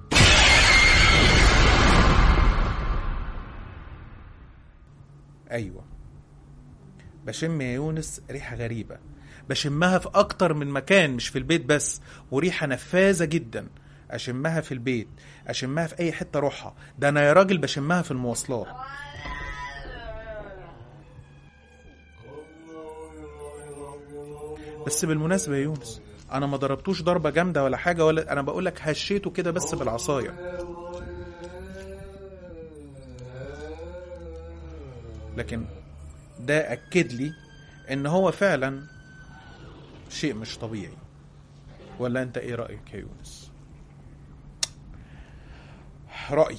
ايوه بشم يا يونس ريحه غريبه بشمها في اكتر من مكان مش في البيت بس وريحه نفاذه جدا اشمها في البيت اشمها في اي حته اروحها ده انا يا راجل بشمها في المواصلات بس بالمناسبه يا يونس انا ما ضربتوش ضربه جامده ولا حاجه ولا انا بقول لك هشيته كده بس بالعصايه لكن ده اكد لي ان هو فعلا شيء مش طبيعي ولا انت ايه رايك يا يونس رايي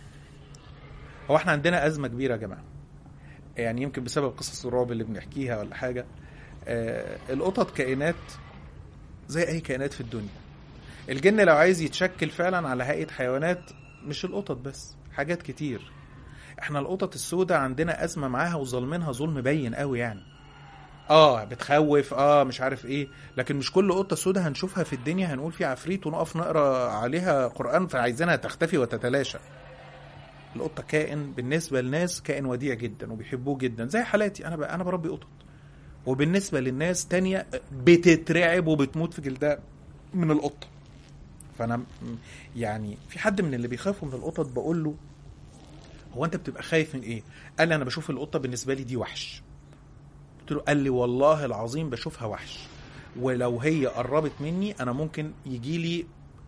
هو احنا عندنا ازمه كبيره يا جماعه يعني يمكن بسبب قصص الرعب اللي بنحكيها ولا حاجه آه القطط كائنات زي اي كائنات في الدنيا الجن لو عايز يتشكل فعلا على هيئه حيوانات مش القطط بس حاجات كتير احنا القطط السوداء عندنا ازمه معاها وظالمينها ظلم باين قوي يعني اه بتخوف اه مش عارف ايه لكن مش كل قطه سوداء هنشوفها في الدنيا هنقول في عفريت ونقف نقرا عليها قران فعايزينها تختفي وتتلاشى القطه كائن بالنسبه للناس كائن وديع جدا وبيحبوه جدا زي حالاتي انا ب... انا بربي قطط وبالنسبه للناس تانية بتترعب وبتموت في جلدها من القطه فانا م- يعني في حد من اللي بيخافوا من القطط بقول له هو انت بتبقى خايف من ايه قال لي انا بشوف القطه بالنسبه لي دي وحش قلت له قال لي والله العظيم بشوفها وحش ولو هي قربت مني انا ممكن يجي لي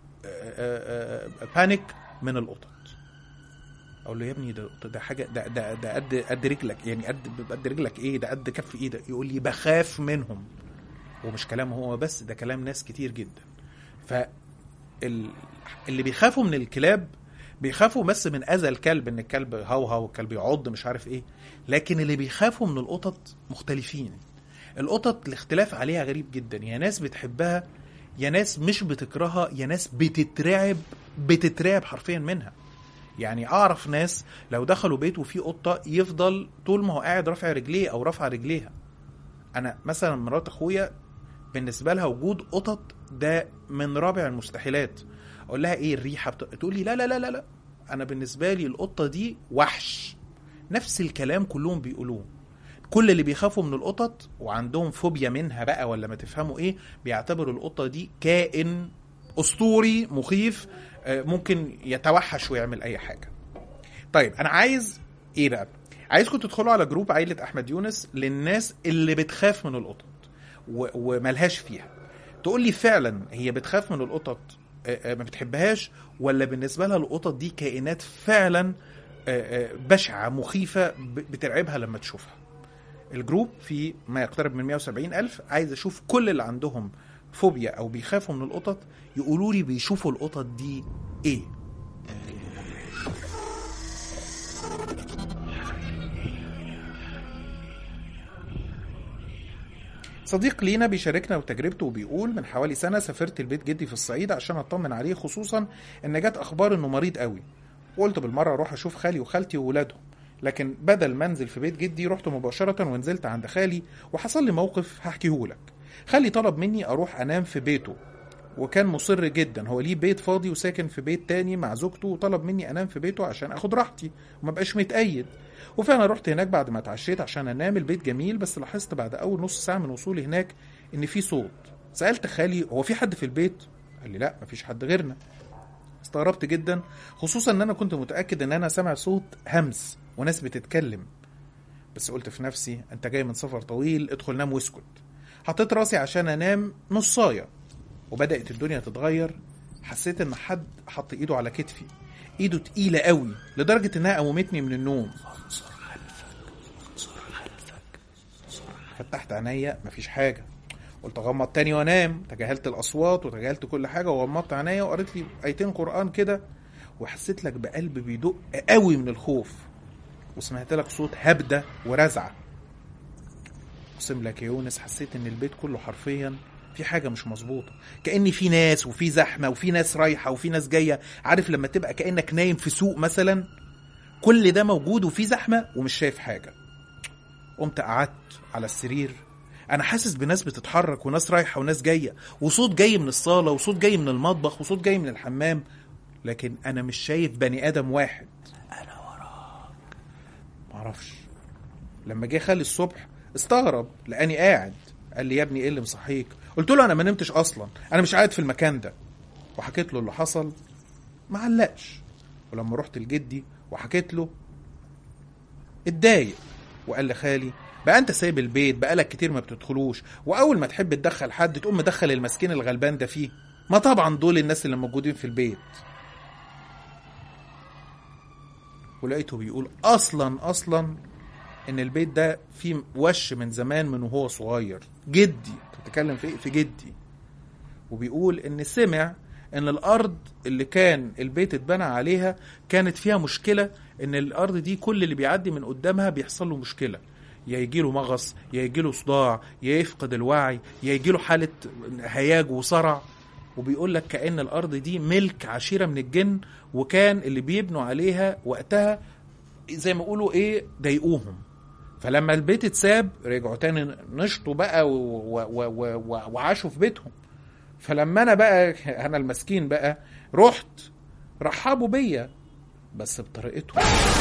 بانيك من القطط اقول له يا ابني ده ده حاجه ده ده ده قد قد رجلك يعني قد قد رجلك ايه ده قد كف ايدك يقول لي بخاف منهم ومش كلامه هو بس ده كلام ناس كتير جدا ف ال- اللي بيخافوا من الكلاب بيخافوا بس من اذى الكلب ان الكلب هوهو والكلب يعض مش عارف ايه لكن اللي بيخافوا من القطط مختلفين القطط الاختلاف عليها غريب جدا يا ناس بتحبها يا ناس مش بتكرهها يا ناس بتترعب بتترعب حرفيا منها يعني اعرف ناس لو دخلوا بيت وفيه قطه يفضل طول ما هو قاعد رافع رجليه او رافع رجليها انا مثلا مرات اخويا بالنسبه لها وجود قطط ده من رابع المستحيلات اقول لها ايه الريحه بت... تقول لي لا لا لا لا لا انا بالنسبه لي القطه دي وحش نفس الكلام كلهم بيقولوه كل اللي بيخافوا من القطط وعندهم فوبيا منها بقى ولا ما تفهموا ايه بيعتبروا القطه دي كائن اسطوري مخيف آه، ممكن يتوحش ويعمل اي حاجه طيب انا عايز ايه بقى عايزكم تدخلوا على جروب عائله احمد يونس للناس اللي بتخاف من القطط و- وملهاش فيها تقول لي فعلا هي بتخاف من القطط آه، آه، ما بتحبهاش ولا بالنسبه لها القطط دي كائنات فعلا آه، آه، بشعه مخيفه ب- بترعبها لما تشوفها الجروب فيه ما يقترب من 170 ألف عايز أشوف كل اللي عندهم فوبيا أو بيخافوا من القطط يقولوا لي بيشوفوا القطط دي إيه صديق لينا بيشاركنا بتجربته وبيقول من حوالي سنة سافرت البيت جدي في الصعيد عشان أطمن عليه خصوصا إن جت أخبار إنه مريض قوي وقلت بالمرة أروح أشوف خالي وخالتي وولادهم لكن بدل ما انزل في بيت جدي رحت مباشرة ونزلت عند خالي وحصل لي موقف هحكيهولك خالي طلب مني أروح أنام في بيته وكان مصر جدا هو ليه بيت فاضي وساكن في بيت تاني مع زوجته وطلب مني انام في بيته عشان اخد راحتي وما بقاش متقيد وفعلا رحت هناك بعد ما اتعشيت عشان انام البيت جميل بس لاحظت بعد اول نص ساعه من وصولي هناك ان في صوت سالت خالي هو في حد في البيت قال لي لا مفيش حد غيرنا استغربت جدا خصوصا ان انا كنت متاكد ان انا سامع صوت همس وناس بتتكلم بس قلت في نفسي انت جاي من سفر طويل ادخل نام واسكت حطيت راسي عشان انام نصايه وبدات الدنيا تتغير حسيت ان حد حط ايده على كتفي ايده تقيله قوي لدرجه انها قومتني من النوم فتحت عينيا مفيش حاجه قلت اغمض تاني وانام تجاهلت الاصوات وتجاهلت كل حاجه وغمضت عينيا وقريت لي ايتين قران كده وحسيت لك بقلب بيدق قوي من الخوف وسمعت لك صوت هبده ورزعه اقسم لك يا يونس حسيت ان البيت كله حرفيا في حاجه مش مظبوطه كان في ناس وفي زحمه وفي ناس رايحه وفي ناس جايه عارف لما تبقى كانك نايم في سوق مثلا كل ده موجود وفي زحمه ومش شايف حاجه قمت قعدت على السرير انا حاسس بناس بتتحرك وناس رايحه وناس جايه وصوت جاي من الصاله وصوت جاي من المطبخ وصوت جاي من الحمام لكن انا مش شايف بني ادم واحد انا وراك معرفش لما جه خالي الصبح استغرب لاني قاعد قال لي يا ابني ايه اللي مصحيك قلت له انا ما نمتش اصلا انا مش قاعد في المكان ده وحكيت له اللي حصل ما علقش ولما رحت لجدي وحكيت له اتضايق وقال لخالي بقى انت سايب البيت بقالك كتير ما بتدخلوش واول ما تحب تدخل حد تقوم مدخل المسكين الغلبان ده فيه ما طبعا دول الناس اللي موجودين في البيت ولقيته بيقول اصلا اصلا ان البيت ده فيه وش من زمان من وهو صغير جدي كنت بتكلم في إيه؟ في جدي وبيقول ان سمع ان الارض اللي كان البيت اتبنى عليها كانت فيها مشكله ان الارض دي كل اللي بيعدي من قدامها بيحصل له مشكله يا يجيله مغص يا يجيله صداع يا يفقد الوعي يا يجيله حاله هياج وصرع وبيقول لك كأن الأرض دي ملك عشيرة من الجن وكان اللي بيبنوا عليها وقتها زي ما يقولوا إيه ضايقوهم فلما البيت اتساب رجعوا تاني نشطوا بقى و- و- و- و- وعاشوا في بيتهم فلما انا بقى انا المسكين بقى رحت رحبوا بيا بس بطريقتهم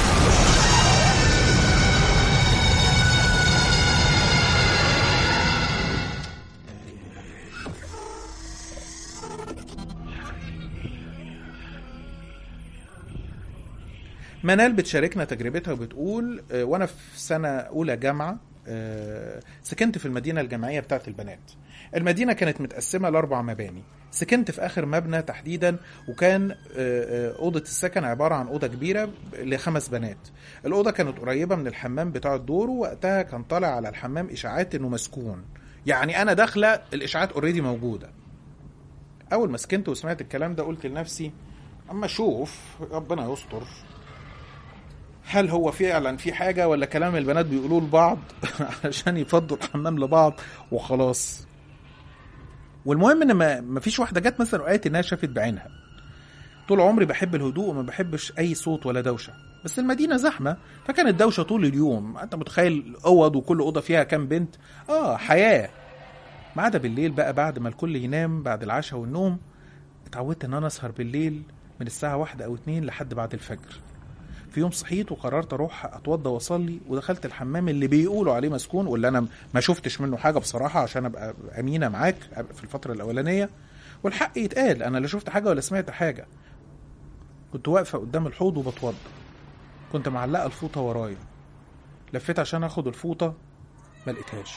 منال بتشاركنا تجربتها وبتقول آه، وانا في سنه اولى جامعه آه، سكنت في المدينه الجامعيه بتاعت البنات المدينه كانت متقسمه لاربع مباني سكنت في اخر مبنى تحديدا وكان آه، آه، اوضه السكن عباره عن اوضه كبيره لخمس بنات الاوضه كانت قريبه من الحمام بتاع الدور ووقتها كان طالع على الحمام اشاعات انه مسكون يعني انا داخله الاشاعات اوريدي موجوده اول ما سكنت وسمعت الكلام ده قلت لنفسي اما اشوف ربنا يستر هل هو فعلا في حاجة ولا كلام البنات بيقولوه لبعض عشان يفضوا الحمام لبعض وخلاص والمهم ان ما ما فيش واحدة جت مثلا وقالت انها شافت بعينها طول عمري بحب الهدوء وما بحبش اي صوت ولا دوشة بس المدينة زحمة فكانت دوشة طول اليوم انت متخيل اوض وكل اوضة فيها كام بنت اه حياة ما عدا بالليل بقى بعد ما الكل ينام بعد العشاء والنوم اتعودت ان انا اسهر بالليل من الساعة واحدة او اتنين لحد بعد الفجر في يوم صحيت وقررت اروح اتوضى واصلي ودخلت الحمام اللي بيقولوا عليه مسكون واللي انا ما شفتش منه حاجه بصراحه عشان ابقى امينه معاك في الفتره الاولانيه والحق يتقال انا لا شفت حاجه ولا سمعت حاجه كنت واقفه قدام الحوض وبتوضى كنت معلقه الفوطه ورايا لفيت عشان اخد الفوطه ما لقيتهاش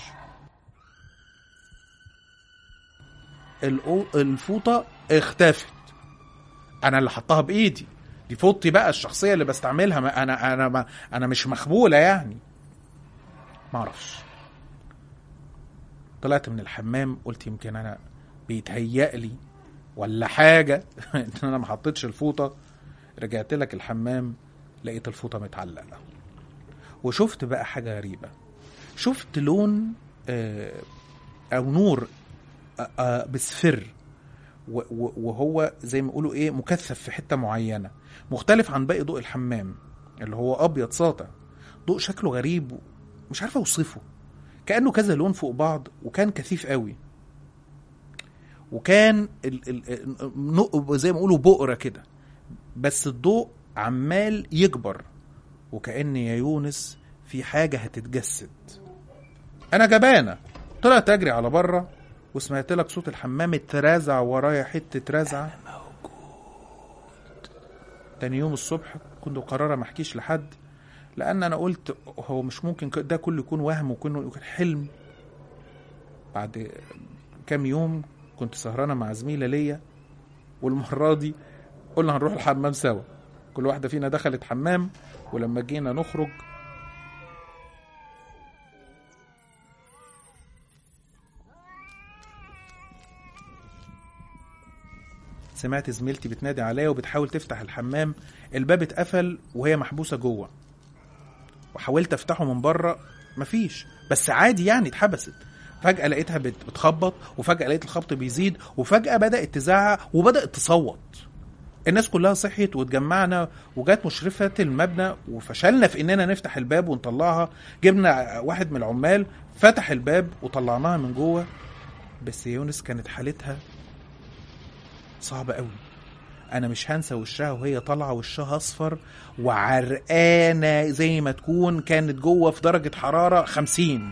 الأو- الفوطه اختفت انا اللي حطها بايدي دي فوطي بقى الشخصيه اللي بستعملها ما انا انا ما انا مش مخبوله يعني ما اعرفش طلعت من الحمام قلت يمكن انا بيتهيأ لي ولا حاجه ان انا ما حطيتش الفوطه رجعت لك الحمام لقيت الفوطه متعلقه وشفت بقى حاجه غريبه شفت لون آه، او نور آه، آه، بصفر و- و- وهو زي ما يقولوا ايه مكثف في حته معينه مختلف عن باقي ضوء الحمام اللي هو ابيض ساطع ضوء شكله غريب مش عارف اوصفه كانه كذا لون فوق بعض وكان كثيف قوي وكان ال ال ال- زي ما يقولوا بؤره كده بس الضوء عمال يكبر وكأن يا يونس في حاجة هتتجسد أنا جبانة طلعت أجري على بره وسمعت لك صوت الحمام اترازع ورايا حتة رزعة تاني يوم الصبح كنت قرارة ما احكيش لحد لأن أنا قلت هو مش ممكن ك- ده كله يكون وهم وكله يكون حلم بعد كام يوم كنت سهرانة مع زميلة ليا والمرة دي قلنا هنروح الحمام سوا كل واحدة فينا دخلت حمام ولما جينا نخرج سمعت زميلتي بتنادي عليا وبتحاول تفتح الحمام الباب اتقفل وهي محبوسة جوه وحاولت افتحه من بره مفيش بس عادي يعني اتحبست فجأة لقيتها بت- بتخبط وفجأة لقيت الخبط بيزيد وفجأة بدأت تزعق وبدأت تصوت الناس كلها صحيت واتجمعنا وجات مشرفة المبنى وفشلنا في اننا نفتح الباب ونطلعها جبنا واحد من العمال فتح الباب وطلعناها من جوه بس يونس كانت حالتها صعبة قوي انا مش هنسى وشها وهي طالعه وشها اصفر وعرقانه زي ما تكون كانت جوه في درجه حراره خمسين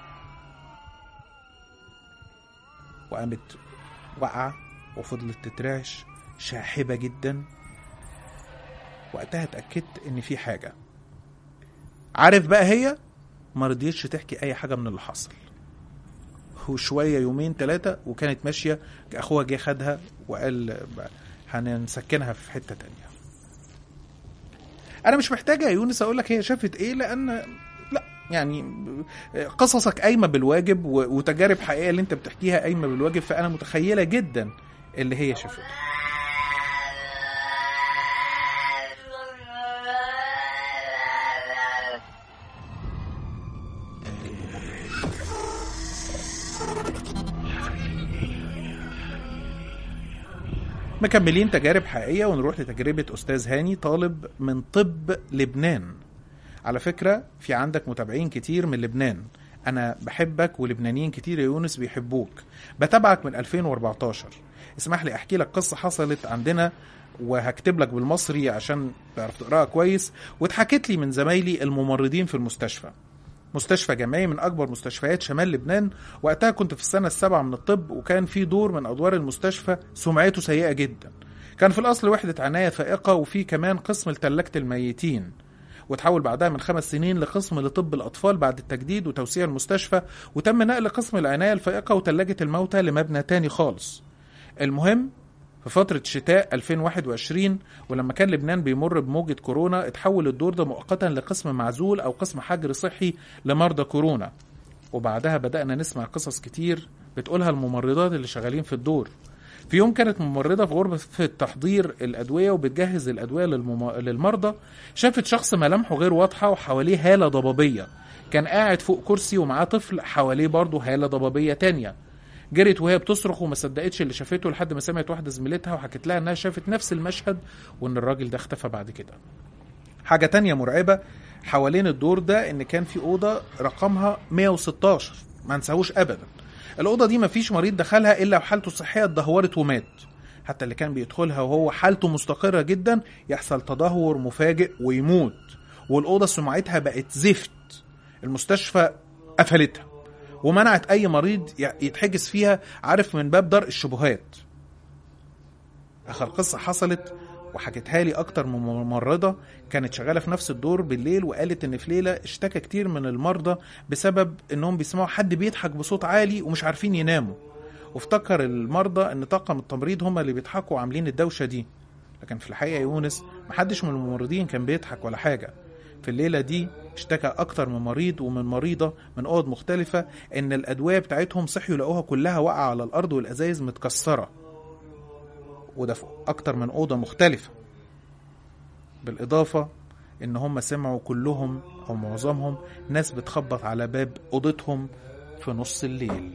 وقامت واقعه وفضلت تترعش شاحبه جدا وقتها اتاكدت ان في حاجه عارف بقى هي ما رضيتش تحكي اي حاجه من اللي حصل وشويه يومين ثلاثه وكانت ماشيه اخوها جه خدها وقال بقى هنسكنها في حته تانية انا مش محتاجه يا يونس اقول لك هي شافت ايه لان لا يعني قصصك قايمه بالواجب و- وتجارب حقيقيه اللي انت بتحكيها قايمه بالواجب فانا متخيله جدا اللي هي شافته مكملين تجارب حقيقية ونروح لتجربة أستاذ هاني طالب من طب لبنان على فكرة في عندك متابعين كتير من لبنان أنا بحبك ولبنانيين كتير يا يونس بيحبوك بتابعك من 2014 اسمح لي أحكي لك قصة حصلت عندنا وهكتب لك بالمصري عشان تعرف تقراها كويس واتحكت لي من زمايلي الممرضين في المستشفى مستشفى جامعي من اكبر مستشفيات شمال لبنان وقتها كنت في السنه السابعه من الطب وكان في دور من ادوار المستشفى سمعته سيئه جدا كان في الاصل وحده عنايه فائقه وفي كمان قسم لثلاجه الميتين وتحول بعدها من خمس سنين لقسم لطب الأطفال بعد التجديد وتوسيع المستشفى وتم نقل قسم العناية الفائقة وثلاجة الموتى لمبنى تاني خالص المهم في فترة شتاء 2021 ولما كان لبنان بيمر بموجة كورونا اتحول الدور ده مؤقتا لقسم معزول أو قسم حجر صحي لمرضى كورونا وبعدها بدأنا نسمع قصص كتير بتقولها الممرضات اللي شغالين في الدور في يوم كانت ممرضة في غرفة تحضير الأدوية وبتجهز الأدوية للمم... للمرضى شافت شخص ملامحه غير واضحة وحواليه هالة ضبابية كان قاعد فوق كرسي ومعاه طفل حواليه برضه هالة ضبابية تانية جرت وهي بتصرخ وما صدقتش اللي شافته لحد ما سمعت واحده زميلتها وحكت لها انها شافت نفس المشهد وان الراجل ده اختفى بعد كده حاجه تانية مرعبه حوالين الدور ده ان كان في اوضه رقمها 116 ما نساهوش ابدا الاوضه دي ما فيش مريض دخلها الا وحالته الصحيه اتدهورت ومات حتى اللي كان بيدخلها وهو حالته مستقره جدا يحصل تدهور مفاجئ ويموت والاوضه سمعتها بقت زفت المستشفى قفلتها ومنعت اي مريض يتحجز فيها عارف من باب درء الشبهات اخر قصه حصلت وحكتها لي اكتر من ممرضه كانت شغاله في نفس الدور بالليل وقالت ان في ليله اشتكى كتير من المرضى بسبب انهم بيسمعوا حد بيضحك بصوت عالي ومش عارفين يناموا وافتكر المرضى ان طاقم التمريض هم اللي بيضحكوا وعاملين الدوشه دي لكن في الحقيقه يونس محدش من الممرضين كان بيضحك ولا حاجة في الليلة دي اشتكى أكتر من مريض ومن مريضة من أوض مختلفة إن الأدوية بتاعتهم صحيوا لقوها كلها واقعة على الأرض والأزايز متكسرة وده في أكتر من أوضة مختلفة بالإضافة إن هم سمعوا كلهم أو معظمهم ناس بتخبط على باب أوضتهم في نص الليل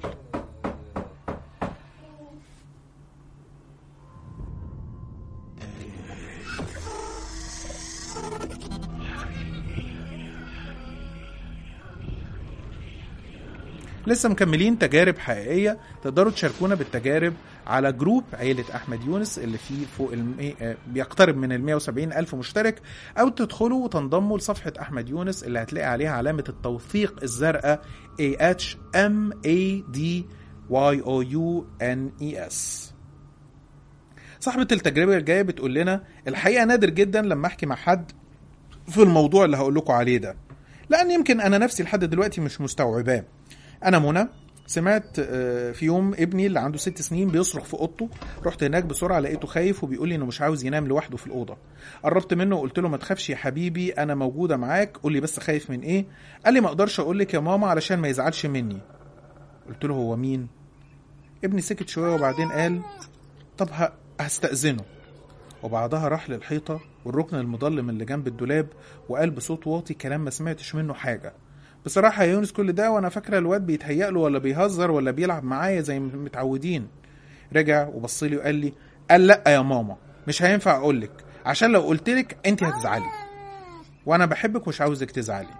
لسه مكملين تجارب حقيقية تقدروا تشاركونا بالتجارب على جروب عيلة أحمد يونس اللي فيه فوق المي... آه، بيقترب من ال 170 ألف مشترك أو تدخلوا وتنضموا لصفحة أحمد يونس اللي هتلاقي عليها علامة التوثيق الزرقاء A H M A D Y O U N E S صاحبة التجربة الجاية بتقول لنا الحقيقة نادر جدا لما أحكي مع حد في الموضوع اللي هقول لكم عليه ده لأن يمكن أنا نفسي لحد دلوقتي مش مستوعباه انا منى سمعت آه، في يوم ابني اللي عنده ست سنين بيصرخ في اوضته رحت هناك بسرعه لقيته خايف وبيقول لي انه مش عاوز ينام لوحده في الاوضه قربت منه وقلت له ما تخافش يا حبيبي انا موجوده معاك قول لي بس خايف من ايه قال لي ما اقدرش اقول لك يا ماما علشان ما يزعلش مني قلت له هو مين ابني سكت شويه وبعدين قال طب ه- هستأذنه وبعدها راح للحيطة والركن المظلم اللي جنب الدولاب وقال بصوت واطي كلام ما سمعتش منه حاجة بصراحة يا يونس كل ده وأنا فاكرة الواد بيتهيأ له ولا بيهزر ولا بيلعب معايا زي ما متعودين رجع وبص لي وقال لي قال لأ يا ماما مش هينفع أقولك عشان لو قلتلك أنت هتزعلي وأنا بحبك ومش عاوزك تزعلي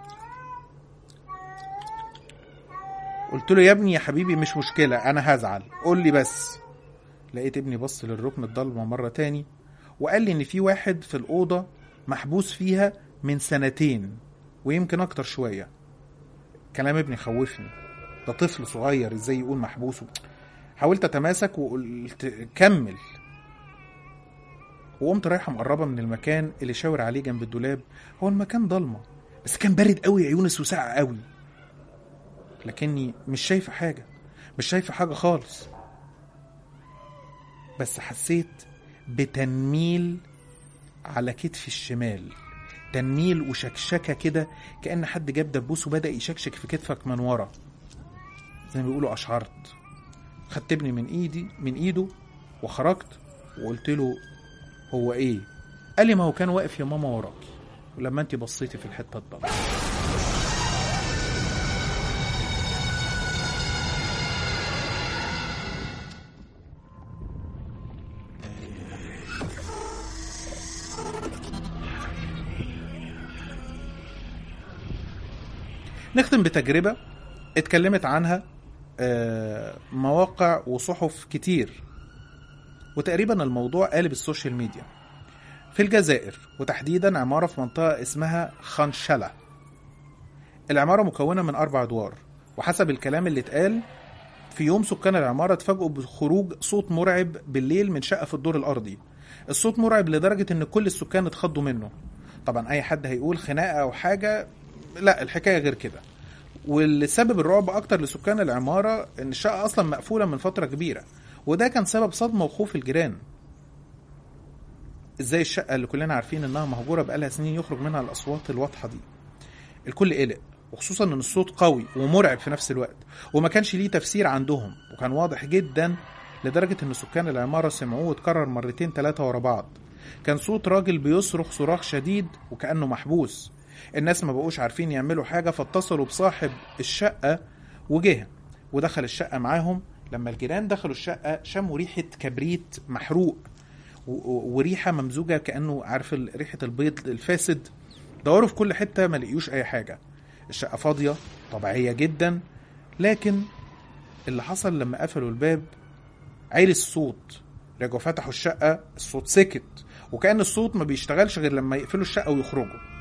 قلت له يا ابني يا حبيبي مش مشكلة أنا هزعل قول لي بس لقيت ابني بص للركن الضلمة مرة تاني وقال لي إن في واحد في الأوضة محبوس فيها من سنتين ويمكن أكتر شوية كلام ابني خوفني ده طفل صغير ازاي يقول محبوس حاولت اتماسك وقلت كمل وقمت رايحه مقربه من المكان اللي شاور عليه جنب الدولاب هو المكان ضلمه بس كان بارد قوي يا يونس وساقع قوي لكني مش شايفه حاجه مش شايفه حاجه خالص بس حسيت بتنميل على كتفي الشمال تنميل وشكشكه كده كأن حد جاب دبوس وبدأ يشكشك في كتفك من ورا زي ما بيقولوا أشعرت خدت ابني من ايدي من ايده وخرجت وقلت له هو ايه قال لي ما هو كان واقف يا ماما وراكي ولما انت بصيتي في الحته الضلمه نختم بتجربة اتكلمت عنها آه، مواقع وصحف كتير وتقريبا الموضوع قالب السوشيال ميديا في الجزائر وتحديدا عمارة في منطقة اسمها خنشلة العمارة مكونة من أربع أدوار وحسب الكلام اللي اتقال في يوم سكان العمارة اتفاجئوا بخروج صوت مرعب بالليل من شقة في الدور الأرضي الصوت مرعب لدرجة إن كل السكان اتخضوا منه طبعا أي حد هيقول خناقة أو حاجة لا الحكاية غير كده واللي سبب الرعب اكتر لسكان العماره ان الشقه اصلا مقفوله من فتره كبيره وده كان سبب صدمه وخوف الجيران ازاي الشقه اللي كلنا عارفين انها مهجوره بقالها سنين يخرج منها الاصوات الواضحه دي الكل قلق وخصوصا ان الصوت قوي ومرعب في نفس الوقت وما كانش ليه تفسير عندهم وكان واضح جدا لدرجه ان سكان العماره سمعوه واتكرر مرتين ثلاثه ورا بعض كان صوت راجل بيصرخ صراخ شديد وكانه محبوس الناس ما بقوش عارفين يعملوا حاجة فاتصلوا بصاحب الشقة وجه ودخل الشقة معاهم لما الجيران دخلوا الشقة شموا ريحة كبريت محروق و- و- وريحة ممزوجة كأنه عارف ال- ريحة البيض الفاسد دوروا في كل حتة ما لقيوش أي حاجة الشقة فاضية طبيعية جدا لكن اللي حصل لما قفلوا الباب عالي الصوت رجعوا فتحوا الشقة الصوت سكت وكأن الصوت ما بيشتغلش غير لما يقفلوا الشقة ويخرجوا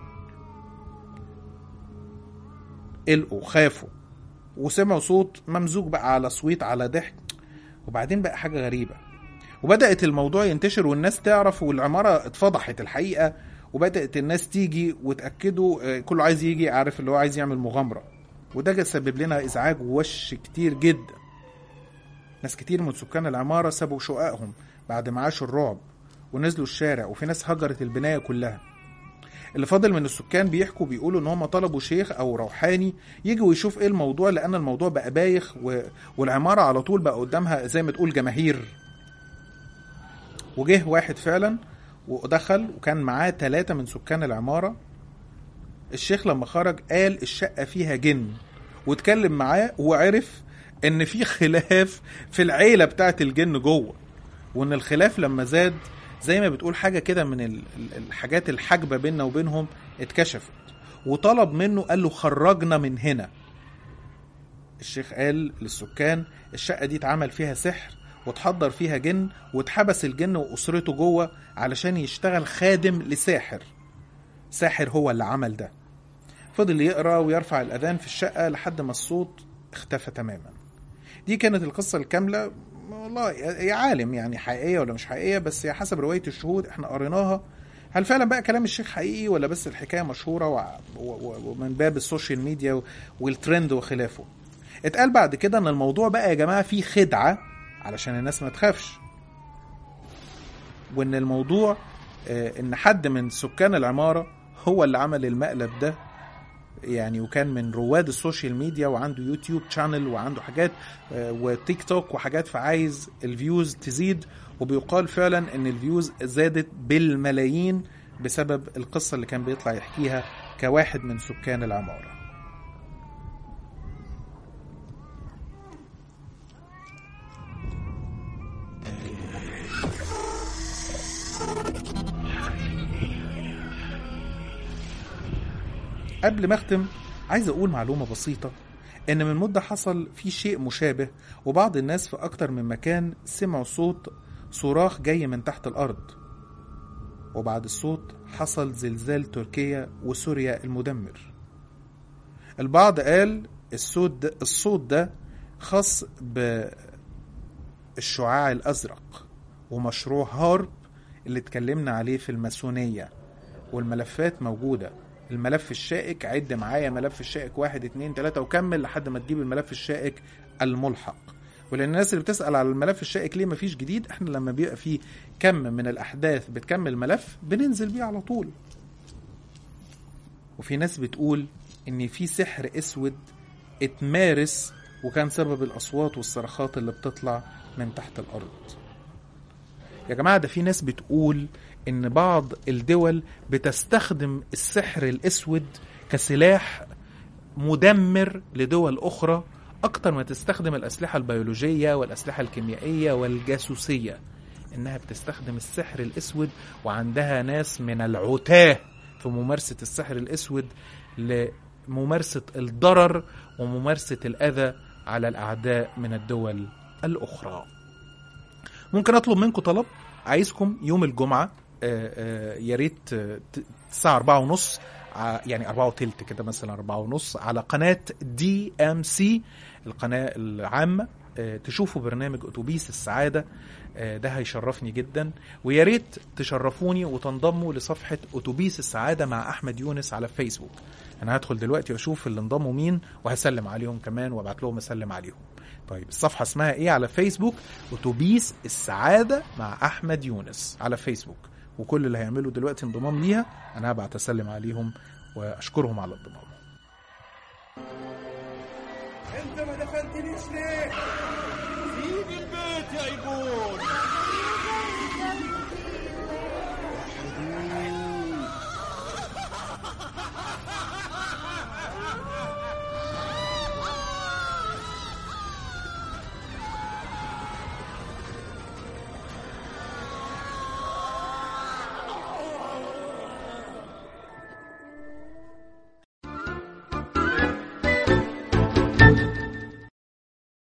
قلقوا خافوا وسمعوا صوت ممزوج بقى على صويت على ضحك وبعدين بقى حاجة غريبة وبدأت الموضوع ينتشر والناس تعرف والعمارة اتفضحت الحقيقة وبدأت الناس تيجي وتأكدوا آه، كله عايز يجي عارف اللي هو عايز يعمل مغامرة وده جا سبب لنا إزعاج ووش كتير جدا ناس كتير من سكان العمارة سابوا شققهم بعد ما عاشوا الرعب ونزلوا الشارع وفي ناس هجرت البناية كلها اللي فاضل من السكان بيحكوا بيقولوا ان هم طلبوا شيخ او روحاني يجي ويشوف ايه الموضوع لان الموضوع بقى بايخ و... والعمارة على طول بقى قدامها زي ما تقول جماهير وجه واحد فعلا ودخل وكان معاه ثلاثة من سكان العمارة الشيخ لما خرج قال الشقة فيها جن واتكلم معاه وعرف ان في خلاف في العيلة بتاعت الجن جوه وان الخلاف لما زاد زي ما بتقول حاجة كده من ال- ال- الحاجات الحاجبة بيننا وبينهم اتكشفت وطلب منه قال له خرجنا من هنا الشيخ قال للسكان الشقة دي اتعمل فيها سحر واتحضر فيها جن واتحبس الجن وأسرته جوه علشان يشتغل خادم لساحر ساحر هو اللي عمل ده فضل يقرا ويرفع الأذان في الشقة لحد ما الصوت اختفى تماما دي كانت القصة الكاملة والله يا عالم يعني حقيقية ولا مش حقيقية بس هي حسب رواية الشهود احنا قريناها هل فعلا بقى كلام الشيخ حقيقي ولا بس الحكاية مشهورة وع- و- و- ومن باب السوشيال ميديا والترند وخلافه اتقال بعد كده ان الموضوع بقى يا جماعة فيه خدعة علشان الناس ما تخافش وان الموضوع آه، ان حد من سكان العمارة هو اللي عمل المقلب ده يعني وكان من رواد السوشيال ميديا وعنده يوتيوب شانل وعنده حاجات آه، وتيك توك وحاجات فعايز الفيوز تزيد وبيقال فعلا ان الفيوز زادت بالملايين بسبب القصة اللي كان بيطلع يحكيها كواحد من سكان العمارة قبل ما اختم عايز اقول معلومه بسيطه ان من مده حصل في شيء مشابه وبعض الناس في اكتر من مكان سمعوا صوت صراخ جاي من تحت الارض وبعد الصوت حصل زلزال تركيا وسوريا المدمر البعض قال الصوت ده الصوت ده خاص بالشعاع الازرق ومشروع هارب اللي اتكلمنا عليه في الماسونيه والملفات موجوده الملف الشائك عد معايا ملف الشائك واحد اتنين تلاتة وكمل لحد ما تجيب الملف الشائك الملحق ولان الناس اللي بتسأل على الملف الشائك ليه مفيش جديد احنا لما بيبقى فيه كم من الاحداث بتكمل ملف بننزل بيه على طول وفي ناس بتقول ان في سحر اسود اتمارس وكان سبب الاصوات والصرخات اللي بتطلع من تحت الارض يا جماعة ده في ناس بتقول إن بعض الدول بتستخدم السحر الأسود كسلاح مدمر لدول أخرى أكتر ما تستخدم الأسلحة البيولوجية والأسلحة الكيميائية والجاسوسية إنها بتستخدم السحر الأسود وعندها ناس من العتاة في ممارسة السحر الأسود لممارسة الضرر وممارسة الأذى على الأعداء من الدول الأخرى ممكن اطلب منكم طلب عايزكم يوم الجمعه آه، آه، يا ريت آه، ت- الساعه أربعة ونص ع- يعني أربعة وتلت كده مثلا أربعة ونص على قناة دي ام سي القناة العامة آه، تشوفوا برنامج أتوبيس السعادة آه، ده هيشرفني جدا ويا ريت تشرفوني وتنضموا لصفحة أتوبيس السعادة مع أحمد يونس على فيسبوك أنا هدخل دلوقتي وأشوف اللي انضموا مين وهسلم عليهم كمان وأبعت لهم أسلم عليهم طيب الصفحة اسمها ايه على فيسبوك اتوبيس السعادة مع احمد يونس على فيسبوك وكل اللي هيعملوا دلوقتي انضمام ليها انا هبعت اسلم عليهم واشكرهم على انضمامهم
انت ما دفنتنيش ليه؟ سيب البيت يا ايبون